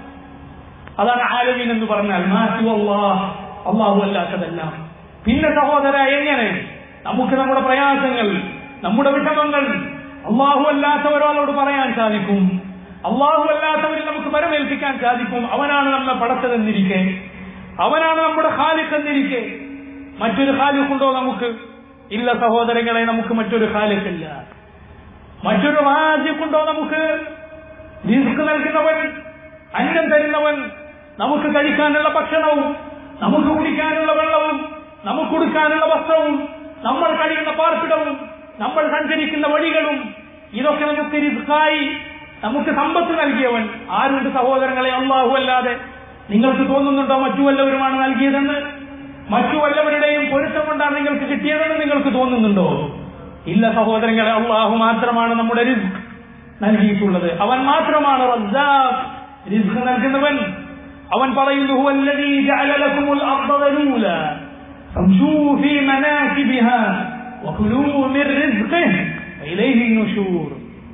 [SPEAKER 1] അതാണ് ആലമീൻ എന്ന് പറഞ്ഞാൽ മാറ്റി അള്ളാഹ് അള്ളാഹു അല്ലാത്തതെല്ലാം പിന്നെ സഹോദര എങ്ങനെ നമുക്ക് നമ്മുടെ പ്രയാസങ്ങൾ നമ്മുടെ വിഷമങ്ങൾ അള്ളാഹു അല്ലാത്തവരോട് പറയാൻ സാധിക്കും അള്ളാഹു അല്ലാത്തവരിൽ നമുക്ക് വരമേൽപ്പിക്കാൻ സാധിക്കും അവനാണ് നമ്മെ പടച്ചതെന്നിരിക്കെ അവനാണ് നമ്മുടെ ഖാലിഖ് എന്നിരിക്കെ മറ്റൊരു ഖാലിഖുണ്ടോ നമുക്ക് ഇല്ല സഹോദരങ്ങളെ നമുക്ക് മറ്റൊരു ഖാലിഖില്ല മറ്റൊരു റാജിഖുണ്ടോ നമുക്ക് റിസ്ക് നൽകുന്നവൻ അന്നം തരുന്നവൻ നമുക്ക് കഴിക്കാനുള്ള ഭക്ഷണവും നമുക്ക് കുടിക്കാനുള്ള വെള്ളവും നമുക്ക് കൊടുക്കാനുള്ള വസ്ത്രവും നമ്മൾ കഴിയുന്ന പാർപ്പിടവും നമ്മൾ സഞ്ചരിക്കുന്ന വഴികളും ഇതൊക്കെ നമുക്ക് റിസ്ക്കായി നമുക്ക് സമ്പത്ത് നൽകിയവൻ ആരുണ്ട് സഹോദരങ്ങളെ അള്ളാഹു അല്ലാതെ നിങ്ങൾക്ക് തോന്നുന്നുണ്ടോ മറ്റു വല്ലവരുമാണ് നൽകിയതെന്ന് മറ്റു വല്ലവരുടെയും പൊരുത്തം കൊണ്ടാണ് നിങ്ങൾക്ക് കിട്ടിയതെന്ന് നിങ്ങൾക്ക് തോന്നുന്നുണ്ടോ ഇല്ല സഹോദരങ്ങളെ അള്ളാഹു മാത്രമാണ് നമ്മുടെ റിസ്ക് നൽകിയിട്ടുള്ളത് അവൻ മാത്രമാണ് റസ്സാഖ് റിസ്ക് നൽകുന്നവൻ അവൻ പറയുന്നു "ഹുവ الذي جعل لكم الأرض ذلولا فامشوا في مناكبها وكلوا من رزقه وإليه النشور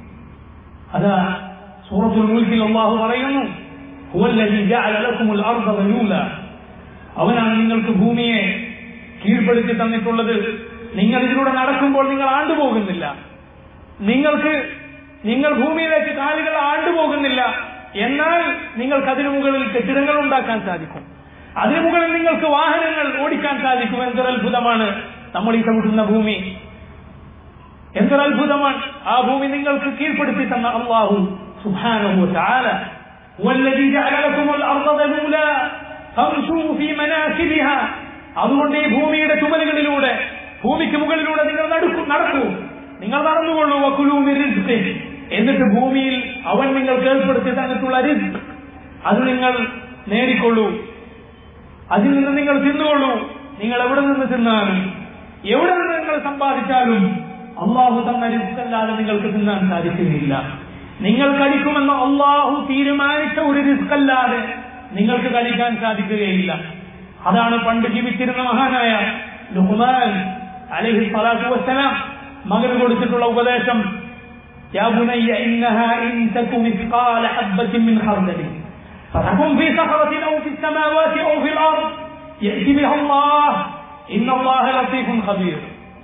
[SPEAKER 1] هذا سورة الملك الله പറയുന്നു هو الذي جعل لكم الأرض ذلولا അവനാണ് നിങ്ങൾക്ക് ഭൂമിയെ കീഴ്പ്പെടുത്തി തന്നിട്ടുള്ളത് നിങ്ങൾ ഇതിലൂടെ നടക്കുമ്പോൾ നിങ്ങൾ ആണ്ടുപോകുന്നില്ല നിങ്ങൾക്ക് നിങ്ങൾ ഭൂമിയിലേക്ക് കാലുകൾ ആണ്ടുപോകുന്നില്ല എന്നാൽ നിങ്ങൾക്ക് അതിനു മുകളിൽ കെട്ടിടങ്ങൾ ഉണ്ടാക്കാൻ സാധിക്കും അതിനു മുകളിൽ നിങ്ങൾക്ക് വാഹനങ്ങൾ ഓടിക്കാൻ സാധിക്കും എന്തൊരു അത്ഭുതമാണ് നമ്മൾ ഈ ചവിട്ടുന്ന ഭൂമി എന്തൊരു അത്ഭുതമാണ് ആ ഭൂമി നിങ്ങൾക്ക് കീഴ്പ്പെടുത്തി തന്ന അള്ളാഹു സുബ്ഹാനഹു വതആല والذي جعل لكم الأرض ذلولا فامشوا في مناكبها അതുകൊണ്ട് ഈ ഭൂമിയുടെ ചുമലുകളിലൂടെ ഭൂമിക്ക് മുകളിലൂടെ നിങ്ങൾ നടക്കൂ നടക്കൂ നിങ്ങൾ നടന്നുകൊള്ളൂ വക്കുലൂ മിൻ റിസ്ഖിഹ്. എന്നിട്ട് ഭൂമിയിൽ അവൻ നിങ്ങൾക്ക് ഏർപ്പെടുത്തി തന്നിട്ടുള്ള റിസ്ക് അത് നിങ്ങൾ നേടിക്കൊള്ളൂ അതിൽ നിന്ന് നിങ്ങൾ തിന്നുകൊള്ളൂ നിങ്ങൾ എവിടെ നിന്ന് തിന്നാലും എവിടെ നിന്ന് നിങ്ങൾ സമ്പാദിച്ചാലും അള്ളാഹു തന്ന റിസ്ക് അല്ലാതെ നിങ്ങൾക്ക് തിന്നാൻ സാധിക്കുകയില്ല നിങ്ങൾ കഴിക്കുമെന്ന് അള്ളാഹു തീരുമാനിച്ച ഒരു റിസ്ക് അല്ലാതെ നിങ്ങൾക്ക് കഴിക്കാൻ സാധിക്കുകയില്ല അതാണ് പണ്ട് ജീവിച്ചിരുന്ന മഹാനായ ലുഹ്മാൻ അലൈഹി സ്വലാത്തു വസ്സലാം മകന് കൊടുത്തിട്ടുള്ള ഉപദേശം يا بني إنها إن تك مثقال حبة من خردل فتكن في صخرة أو في السماوات أو في الأرض يأتي بها الله إن الله لطيف خبير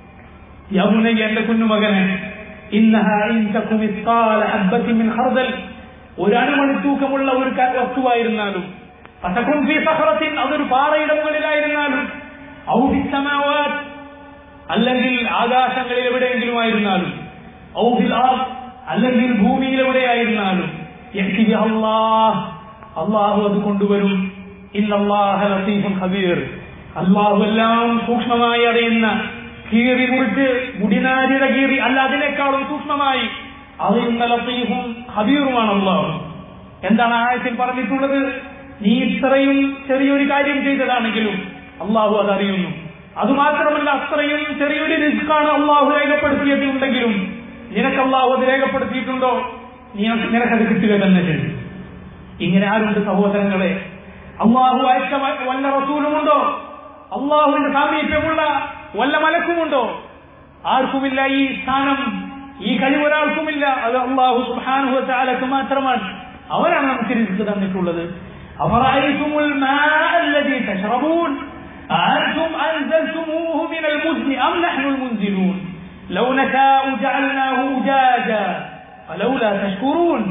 [SPEAKER 1] يا بني أن كن مغنى إنها إن تك مثقال حبة من خردل ഒരാണ് മണിത്തൂക്കമുള്ള ഒരു ക- വസ്തുവായിരുന്നാലും ഫതകുൻ ഫീ സഖറത്തിൻ അതൊരു പാറയുടെ മുകളിലായിരുന്നാലും ഔ ഫി സമാവാത്ത് അല്ലെങ്കിൽ ആകാശങ്ങളിൽ എവിടെയെങ്കിലും ആയിരുന്നാലും ഔ ഫിൽ അർദ് അല്ലെങ്കിൽ ഭൂമിയിൽ എവിടെയായിരുന്നാലും യഅ്തി ബിഹ അല്ലാഹ് അള്ളാഹു അത് കൊണ്ടുവരും ഇന്നല്ലാഹ ലത്തീഫുൻ ഖബീർ അള്ളാഹു എല്ലാം സൂക്ഷ്മമായി അറിയുന്ന കീറി മുറിച്ച് മുടിനാരിയുടെ കീറി അല്ല അതിനേക്കാളും സൂക്ഷ്മമായി അറിയുന്ന ലത്തീഫും ഖബീറുമാണ് അള്ളാഹു എന്താണ് ആയത്തിൽ പറഞ്ഞിട്ടുള്ളത് നീ ഇത്രയും ചെറിയൊരു കാര്യം ചെയ്തതാണെങ്കിലും അള്ളാഹു അത് അറിയുന്നു അതുമാത്രമല്ല അത്രയും ചെറിയൊരു റിസ്ക്കാണ് അള്ളാഹു രേഖപ്പെടുത്തിയിട്ടുണ്ടെങ്കിലും നിനക്ക് അള്ളാഹു അത് രേഖപ്പെടുത്തിയിട്ടുണ്ടോ നീ നിനക്കത് കിട്ടുക തന്നെ ചെയ്യും ഇങ്ങനെ ആരുണ്ട് സഹോദരങ്ങളെ അള്ളാഹു അയച്ച വ- വല്ല റസൂലുമുണ്ടോ അള്ളാഹുവിന്റെ സാമീപ്യമുള്ള വല്ല മലക്കുമുണ്ടോ ആർക്കുമില്ല ഈ സ്ഥാനം ഈ കഴിവ് ഒരാൾക്കുമില്ല അത് അള്ളാഹു സുബ്ഹാനഹു വതആലക്ക് മാത്രമാണ് അവരാണ് നമുക്ക് റിസ്ക് തന്നിട്ടുള്ളത് أفرأيتم الماء الذي تشربون أأنتم أنزلتموه من المزن أم نحن المنزلون لو نشاء جعلناه أجاجا فلولا تشكرون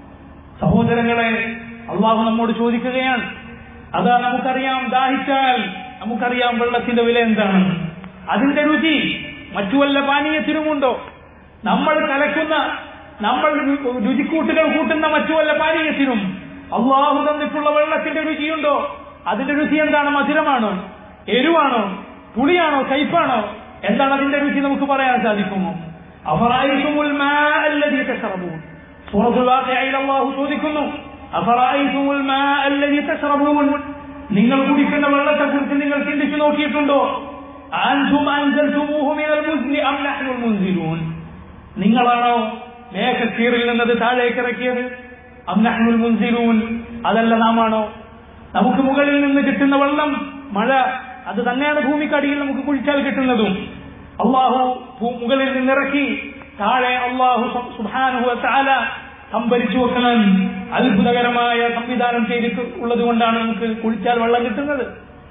[SPEAKER 1] സഹോദരങ്ങളെ അള്ളാഹു നമ്മോട് ചോദിക്കുകയാണ് അതാ നമുക്കറിയാം ദാഹിച്ചാൽ നമുക്കറിയാം വെള്ളത്തിന്റെ വില എന്താണ് അതിന്റെ രുചി മറ്റു വല്ല പാനീയത്തിനുമുണ്ടോ നമ്മൾ കലക്കുന്ന നമ്മൾ രു- രുചിക്കൂട്ടുകൾ കൂട്ടുന്ന മറ്റു വല്ല പാനീയത്തിനും അള്ളാഹു തന്നിട്ടുള്ള വെള്ളത്തിന്റെ രുചിയുണ്ടോ അതിന്റെ രുചി എന്താണ് മധുരമാണോ എരിവാണോ പുളിയാണോ കയ്പാണോ എന്താണ് അതിന്റെ രുചി നമുക്ക് പറയാൻ സാധിക്കുമോ അഫറായിക്കുമുൽ മാ അല്ലദീ തശറബൂൻ സൂറത്തുൽ വാഖിഅയിൽ അല്ലാഹു ചോദിക്കുന്നു അഫറായിതുമുൽ മാ അല്ലദീ തശ്റബൂൻ നിങ്ങൾ കുടിക്കുന്ന വെള്ളത്തെ കുറിച്ച് നിങ്ങൾ ചിന്തിച്ചു നോക്കിയിട്ടുണ്ടോ അൻതും അൻസൽതുമൂഹു മിനൽ മുസ്നി അം നഹ്നുൽ മുൻസിലൂൻ നിങ്ങളാണോ മേഘക്കീറിൽ നിന്നത് താഴേക്ക് ഇറക്കിയത് അം നഹ്നുൽ മുൻസിലൂൻ അതല്ല നാമാണോ നമുക്ക് മുകളിൽ നിന്ന് കിട്ടുന്ന വെള്ളം മഴ അത് തന്നെയാണ് ഭൂമിക്കടിയിൽ നമുക്ക് കുഴിച്ചാൽ കിട്ടുന്നതും അള്ളാഹു ഭൂ- മുകളിൽ നിന്നിറക്കി താഴെ അള്ളാഹു സുബാനുഹു താല സംഭരിച്ചു വെക്കണം അത്ഭുതകരമായ സംവിധാനം ചെയ്തിട്ടുള്ളത് കൊണ്ടാണ് നമുക്ക് കുളിച്ചാൽ വെള്ളം കിട്ടുന്നത്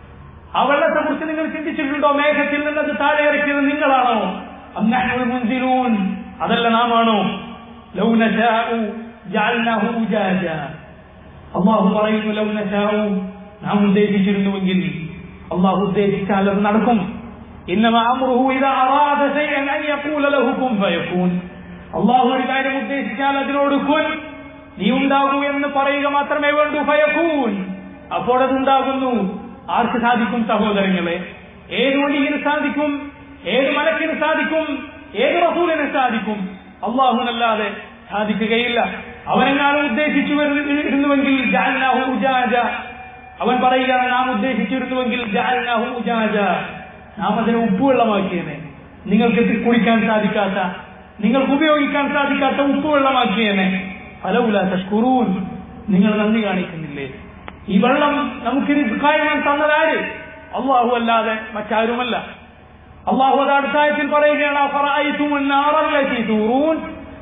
[SPEAKER 1] ആ വെള്ളത്തെ കുറിച്ച് നിങ്ങൾ ചിന്തിച്ചിട്ടുണ്ടോ മേഘത്തിൽ നിന്നത് താഴെ ഇറക്കിയത് നിങ്ങളാണോ അം നഹ്നുൽ മുൻസിലൂൻ അതല്ല നാമാണോ ലൗ നശാഉ ജഅൽനാഹു ഉജാജ അള്ളാഹു പറയുന്നു ലൗ നശാഉ നാം ഉദ്ദേശിച്ചിരുന്നുവെങ്കിൽ അള്ളാഹു ഉദ്ദേശിച്ചാൽ അത് നടക്കും إنما أمره إذا أراد شيئا أن يقول له كن فيكون അള്ളാഹു ഒരു കാര്യം ഉദ്ദേശിച്ചാൽ അതിനോട് കുൻ നീ ഉണ്ടാകൂ എന്ന് പറയുക മാത്രമേ വേണ്ടൂ ഫയക്കൂൻ അപ്പോൾ അത് ഉണ്ടാകുന്നു ആർക്ക് സാധിക്കും സഹോദരങ്ങളെ ഏത് വണ്ടിക്കിന് സാധിക്കും ഏത് മലക്കിന് സാധിക്കും ഏത് റസൂലിന് സാധിക്കും അള്ളാഹുനല്ലാതെ സാധിക്കുകയില്ല അവനെങ്ങാനും ഉദ്ദേശിച്ചു വരുന്ന- ഇരുന്നുവെങ്കിൽ ജഅൽനാഹു ഉജാജ അവൻ പറയുകയാണ് നാം ഉദ്ദേശിച്ചിരുന്നുവെങ്കിൽ ജഅൽനാഹു ഉജാജ നാം അതിനെ ഉപ്പുവെള്ളമാക്കിയേനെ നിങ്ങൾക്ക് ഇത് കുടിക്കാൻ സാധിക്കാത്ത നിങ്ങൾക്ക് ഉപയോഗിക്കാൻ സാധിക്കാത്ത ഉപ്പുവെള്ളമാക്കിയേനെ ഫലവുല തഷ്കുറൂൻ നിങ്ങൾ നന്ദി കാണിക്കുന്നില്ലേ ഈ വെള്ളം നമുക്ക് റിസ്ക്കായവൻ തന്നതാര് അള്ളാഹു അല്ലാതെ മറ്റാരുമല്ല അള്ളാഹു അത് അടുത്ത ആയത്തിൽ പറയുകയാണ് "അഫറഅയ്തുമു النَّارَ الَّتِي تُورُونَ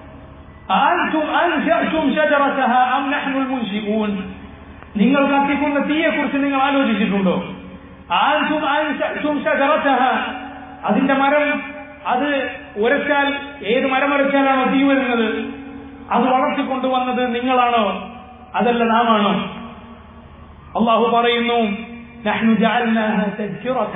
[SPEAKER 1] أأنتم أنشأتم شجرتها أم نحن المنشئون നിങ്ങൾ കത്തിക്കുന്ന തീയെക്കുറിച്ച് നിങ്ങൾ ആലോചിച്ചിട്ടുണ്ടോ ആൻതും അൻശഅ്തും ഷജറതഹ അതിന്റെ മരം അത് ഉരച്ചാൽ ഏത് മരം ഉരച്ചാലാണോ തീ വരുന്നത് അത് വളർത്തിക്കൊണ്ടുവന്നത് നിങ്ങളാണോ അതല്ല നാമാണോ അള്ളാഹു പറയുന്നു نحن جعلناها تذكرة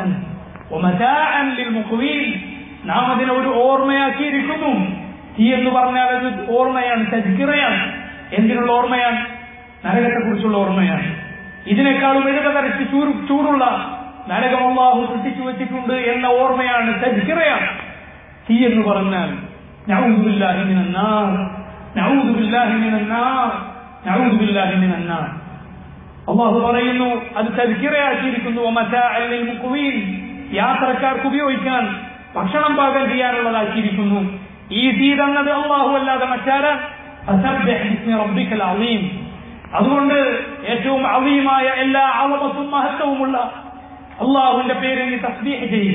[SPEAKER 1] ومتاعا للمقوين നാം അതിനെ ഒരു ഓർമ്മയാക്കിയിരിക്കുന്നു തീ എന്ന് പറഞ്ഞാൽ അത് ഓർമ്മയാണ് തജ്കിറയാണ് എന്തിനുള്ള ഓർമ്മയാണ് നരകത്തെ കുറിച്ചുള്ള ഓർമ്മയാണ് ഇതിനേക്കാളും എഴുപതരച്ച് ചൂട് ചൂടുള്ള നരകം അള്ളാഹു സൃഷ്ടിച്ചു വെച്ചിട്ടുണ്ട് എന്ന ഓർമ്മയാണ് തജ്കിറയാണ് തീ എന്ന് പറഞ്ഞാൽ നഊദുബില്ലാഹി മിനന്നാർ നഊദുബില്ലാഹി മിനന്നാർ നഊദുബില്ലാഹി മിനന്നാർ അള്ളാഹു പറയുന്നു അത് തذكിറയാക്കിയിരിക്കുന്നു വമതാഅൻ ലിൽമുഖ്വീൻ യാത്രക്കാർക്ക് ഉപയോഗിക്കാൻ ഭക്ഷണം പാകം ചെയ്യാനുള്ളതാക്കിയിരിക്കുന്നു ഈ തീ തന്നത് അള്ളാഹു അല്ലാതെ മറ്റാരാ ഫസബ്ബിഹ് ബിസ്മി റബ്ബിക്കൽ അളീം അതുകൊണ്ട് ഏറ്റവും അവീമായ എല്ലാ അളവത്തും മഹത്വവുമുള്ള അള്ളാഹുവിന്റെ പേരിൽ നീ തസ്ബീഹ് ചെയ്യുക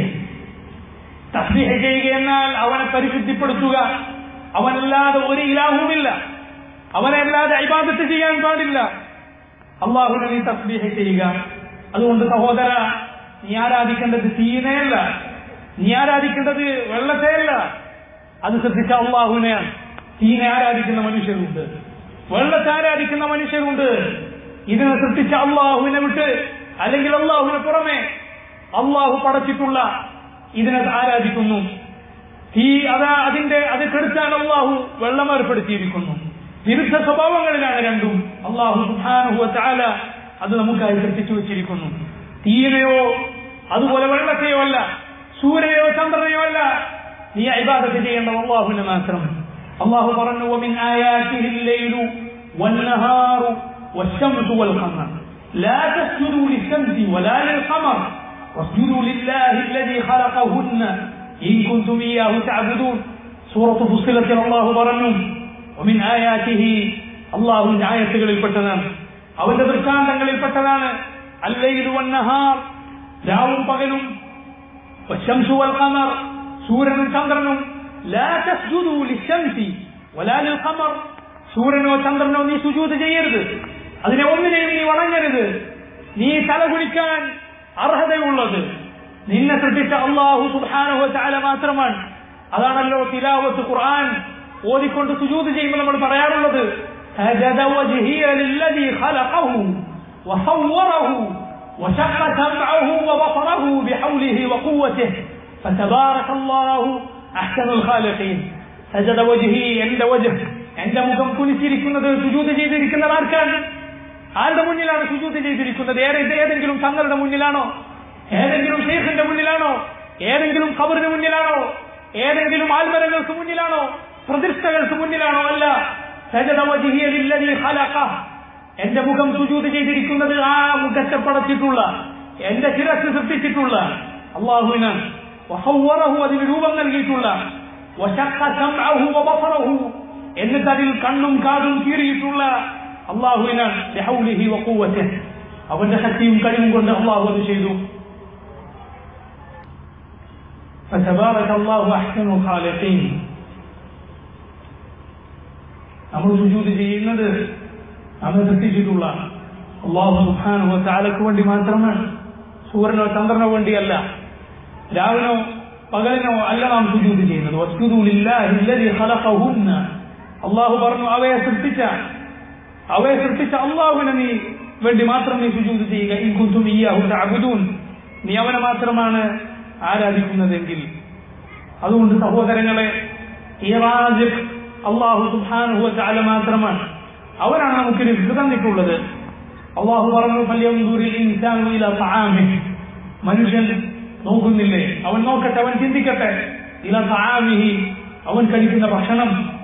[SPEAKER 1] തസ്ബീഹ് ചെയ്യുക എന്നാൽ അവനെ പരിശുദ്ധിപ്പെടുത്തുക അവനല്ലാതെ ഒരു ഇലാഹുമില്ല അവനല്ലാതെ ഇബാദത്ത് ചെയ്യാൻ പാടില്ല അള്ളാഹുവിനെ നീ തസ്ബീഹ് ചെയ്യുക അതുകൊണ്ട് സഹോദര നീ ആരാധിക്കേണ്ടത് തീനെയല്ല നീ ആരാധിക്കേണ്ടത് വെള്ളത്തെയല്ല അത് ശ്രദ്ധിച്ച അള്ളാഹുവിനെയാണ് തീനെ ആരാധിക്കുന്ന മനുഷ്യരുണ്ട് വെള്ളത്തെ ആരാധിക്കുന്ന മനുഷ്യരുണ്ട് ഇതിനെ സൃഷ്ടിച്ച അള്ളാഹുവിനെ വിട്ട് അല്ലെങ്കിൽ അള്ളാഹുവിന് പുറമെ അള്ളാഹു പടച്ചിട്ടുള്ള ഇതിനെ ആരാധിക്കുന്നു തീ അതാ അതിന്റെ അത് കെടുത്താൻ അള്ളാഹു വെള്ളം ഏർപ്പെടുത്തിയിരിക്കുന്നു വിരുദ്ധ സ്വഭാവങ്ങളിലാണ് രണ്ടും അള്ളാഹു സുബ്ഹാനഹു വതആല അത് നമുക്കായി സൃഷ്ടിച്ചു വെച്ചിരിക്കുന്നു തീയനെയോ അതുപോലെ വെള്ളത്തെയോ അല്ല സൂര്യനെയോ ചന്ദ്രനെയോ അല്ല നീ ഇബാദത്ത് ചെയ്യേണ്ടത് അള്ളാഹുവിനെ മാത്രം അള്ളാഹു പറഞ്ഞു ومن آياته الليل والنهار والشمس والقمر لا تسجدوا للشمس ولا للقمر واسجدوا لله الذي خلقهن إن كنتم إياه تعبدون سورة فصلت الله പറഞ്ഞു ومن آياته അള്ളാഹുവിന്റെ ആയത്തുകളിൽ പെട്ടതാണ് അവന്റെ ദൃഷ്ടാന്തങ്ങളിൽ പെട്ടതാണ് അല്ലയിൽ വന്നഹാർ രാവും പകലും والشمس والقمر സൂര്യനും ചന്ദ്രനും لا تسجدوا للشمس ولا للقمر സൂര്യനോ ചന്ദ്രനോ നീ സുജൂത് ചെയ്യരുത് അതിനെ ഒന്നിനെയും നീ വണങ്ങരുത് നീ തലകുലിക്കാൻ അർഹതയുള്ളത് നിന്നെ സൃഷ്ടിച്ച അള്ളാഹു സുബ്ഹാനഹു വതആല മാത്രമാണ് അതാണല്ലോ തിലാവത്ത് ഖുർആൻ ഓതിക്കൊണ്ട് സുജൂത് ചെയ്യുമ്പോൾ നമ്മൾ പറയാറുള്ളത് سجد وجهي للذي خلقه وصوره وشق سمعه وبصره بحوله وقوته فتبارك الله أحسن الخالقين سجد وجهي عند وجه എന്റെ മുഖം കുനിച്ചിരിക്കുന്നത് സുജൂത് ചെയ്തിരിക്കുന്നത് ആർക്കാണ് ആരുടെ മുന്നിലാണ് സുജൂത് ചെയ്തിരിക്കുന്നത് ഏറെ ഏതെങ്കിലും തങ്ങളുടെ മുന്നിലാണോ ഏതെങ്കിലും ഷെയ്ഖിന്റെ മുന്നിലാണോ ഏതെങ്കിലും ഖബറിന് മുന്നിലാണോ ഏതെങ്കിലും ആൽമരങ്ങൾക്ക് മുന്നിലാണോ പ്രതിഷ്ഠകൾക്ക് മുന്നിലാണോ അല്ല സജദ വജ്ഹിയ ലില്ലദീ ഖലഖ എന്റെ മുഖം സുജൂത് ചെയ്തിരിക്കുന്നത് ആ മുഖത്തെ പടച്ചിട്ടുള്ള എന്റെ ശിരസ് സൃഷ്ടിച്ചിട്ടുള്ള അള്ളാഹുവിനാണ് വസവ്വറഹു അതിന് രൂപം നൽകിയിട്ടുള്ള വശഖ സംഅഹു വബസറഹു എന്നിട്ട് അതിൽ കണ്ണും കാതും കീറിയിട്ടുള്ള അള്ളാഹുവിനാണ് ബിഹൗലിഹി വഖുവ്വതിഹി അവന്റെ ശക്തിയും കഴിവും കൊണ്ട് അള്ളാഹു അത് ചെയ്തു فتبارك الله أحسن الخالقين നമ്മൾ സുജൂത് ചെയ്യുന്നത് നമ്മൾ സൃഷ്ടിച്ചിട്ടുള്ള അള്ളാഹു സുബ്ഹാനഹു വതആലക്ക് വേണ്ടി മാത്രമാണ് സൂര്യനോ ചന്ദ്രനോ വേണ്ടിയല്ല രാവിനോ പകലിനോ അല്ല നാം സുജൂത് ചെയ്യുന്നത് വസ്ജുദു ലില്ലാഹി അല്ലദീ ഖലഖഹുന്ന അള്ളാഹു പറഞ്ഞു അവയെ സൃഷ്ടിച്ച അവയെ സൃഷ്ടിച്ച അള്ളാഹുവിനെ നീ വേണ്ടി മാത്രം നീ സുജൂത് ചെയ്യുക ഇൻ കുന്തും ഇയ്യാഹു തഅബുദൂൻ നീ അവനെ മാത്രമാണ് ആരാധിക്കുന്നതെങ്കിൽ അതുകൊണ്ട് സഹോദരങ്ങളെ ഈ റാസിഖ് അള്ളാഹു സുബ്ഹാനഹു വതആല മാത്രമാണ് അവരാണ് നമുക്ക് റിസ്ക് തന്നിട്ടുള്ളത് അള്ളാഹു പറഞ്ഞു ഫല്യൻദുരിൽ ഇൻസാനു ഇലാ തആമിഹി മനുഷ്യൻ നോക്കുന്നില്ലേ അവൻ നോക്കട്ടെ അവൻ ചിന്തിക്കട്ടെ ഇലാ തആമിഹി അവൻ കഴിക്കുന്ന ഭക്ഷണം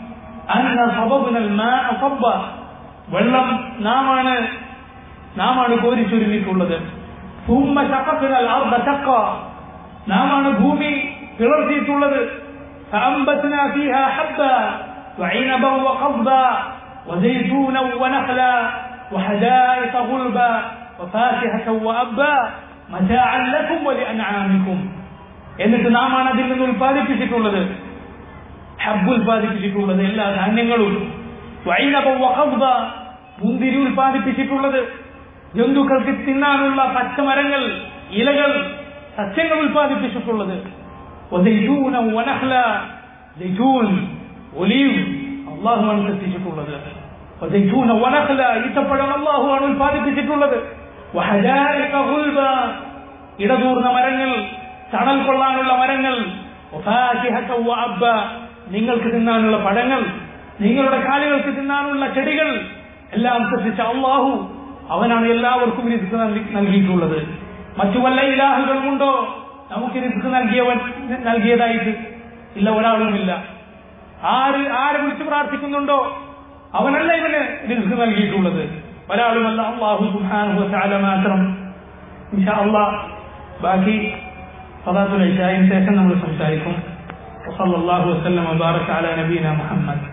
[SPEAKER 1] أن صببنا الماء صبا വെള്ളം നാമാണ് നാമാണ് കോരിച്ചൊരുങ്ങിയിട്ടുള്ളത് ثم شققنا الأرض شقا നാമാണ് ഭൂമി പിളർത്തിയിട്ടുള്ളത് فأنبتنا فيها حبا وعنبا وقضبا وزيتونا ونخلا وحدائق غلبا وفاكهة وأبا متاعا لكم ولأنعامكم എന്നിട്ട് നാമാണ് അതിൽ നിന്ന് ഉൽപ്പാദിപ്പിച്ചിട്ടുള്ളത് ഹബ്ബ് ഉൽപ്പാദിപ്പിച്ചിട്ടുള്ളത് എല്ലാ ധാന്യങ്ങളും വൈനബം വഹബ്ബ മുന്തിരി ഉൽപ്പാദിപ്പിച്ചിട്ടുള്ളത് ജന്തുക്കൾക്ക് തിന്നാനുള്ള പച്ചമരങ്ങൾ ഇലകൾ സസ്യങ്ങൾ ഉൽപ്പാദിപ്പിച്ചിട്ടുള്ളത് വസൈതൂന വനഹ്ല സൈതൂൻ ഒലീവ് അള്ളാഹുവാണ് സൃഷ്ടിച്ചിട്ടുള്ളത് വസൈതൂന വനഹ്ല ഈത്തപ്പഴം അള്ളാഹുവാണ് ഉൽപ്പാദിപ്പിച്ചിട്ടുള്ളത് വഹജാരിക ഗുൽബ ഇടതൂർന്ന മരങ്ങൾ തണൽ കൊള്ളാനുള്ള മരങ്ങൾ വഫാകിഹത വഅബ്ബ നിങ്ങൾക്ക് തിന്നാനുള്ള പഴങ്ങൾ നിങ്ങളുടെ കാലുകൾക്ക് തിന്നാനുള്ള ചെടികൾ എല്ലാം സൃഷ്ടിച്ച അള്ളാഹു അവനാണ് എല്ലാവർക്കും റിസ്ക് നൽകിയിട്ടുള്ളത് മറ്റു വല്ല ഇലാഹുകളുമുണ്ടോ നമുക്ക് റിസ്ക് നൽകിയവൻ നൽകിയതായിട്ട് ഇല്ല ഒരാളുമില്ല ആര് ആരെ വിളിച്ച് പ്രാർത്ഥിക്കുന്നുണ്ടോ അവനല്ല ഇവന് റിസ്ക് നൽകിയിട്ടുള്ളത് ഒരാളുമല്ല അള്ളാഹു സുബ്ഹാനഹു വതആല മാത്രം ഇൻഷാ അള്ളാഹ് ബാക്കി صلاة العشاء ശേഷം നമ്മൾ സംസാരിക്കും وصلى الله وسلم وبارك على نبينا محمد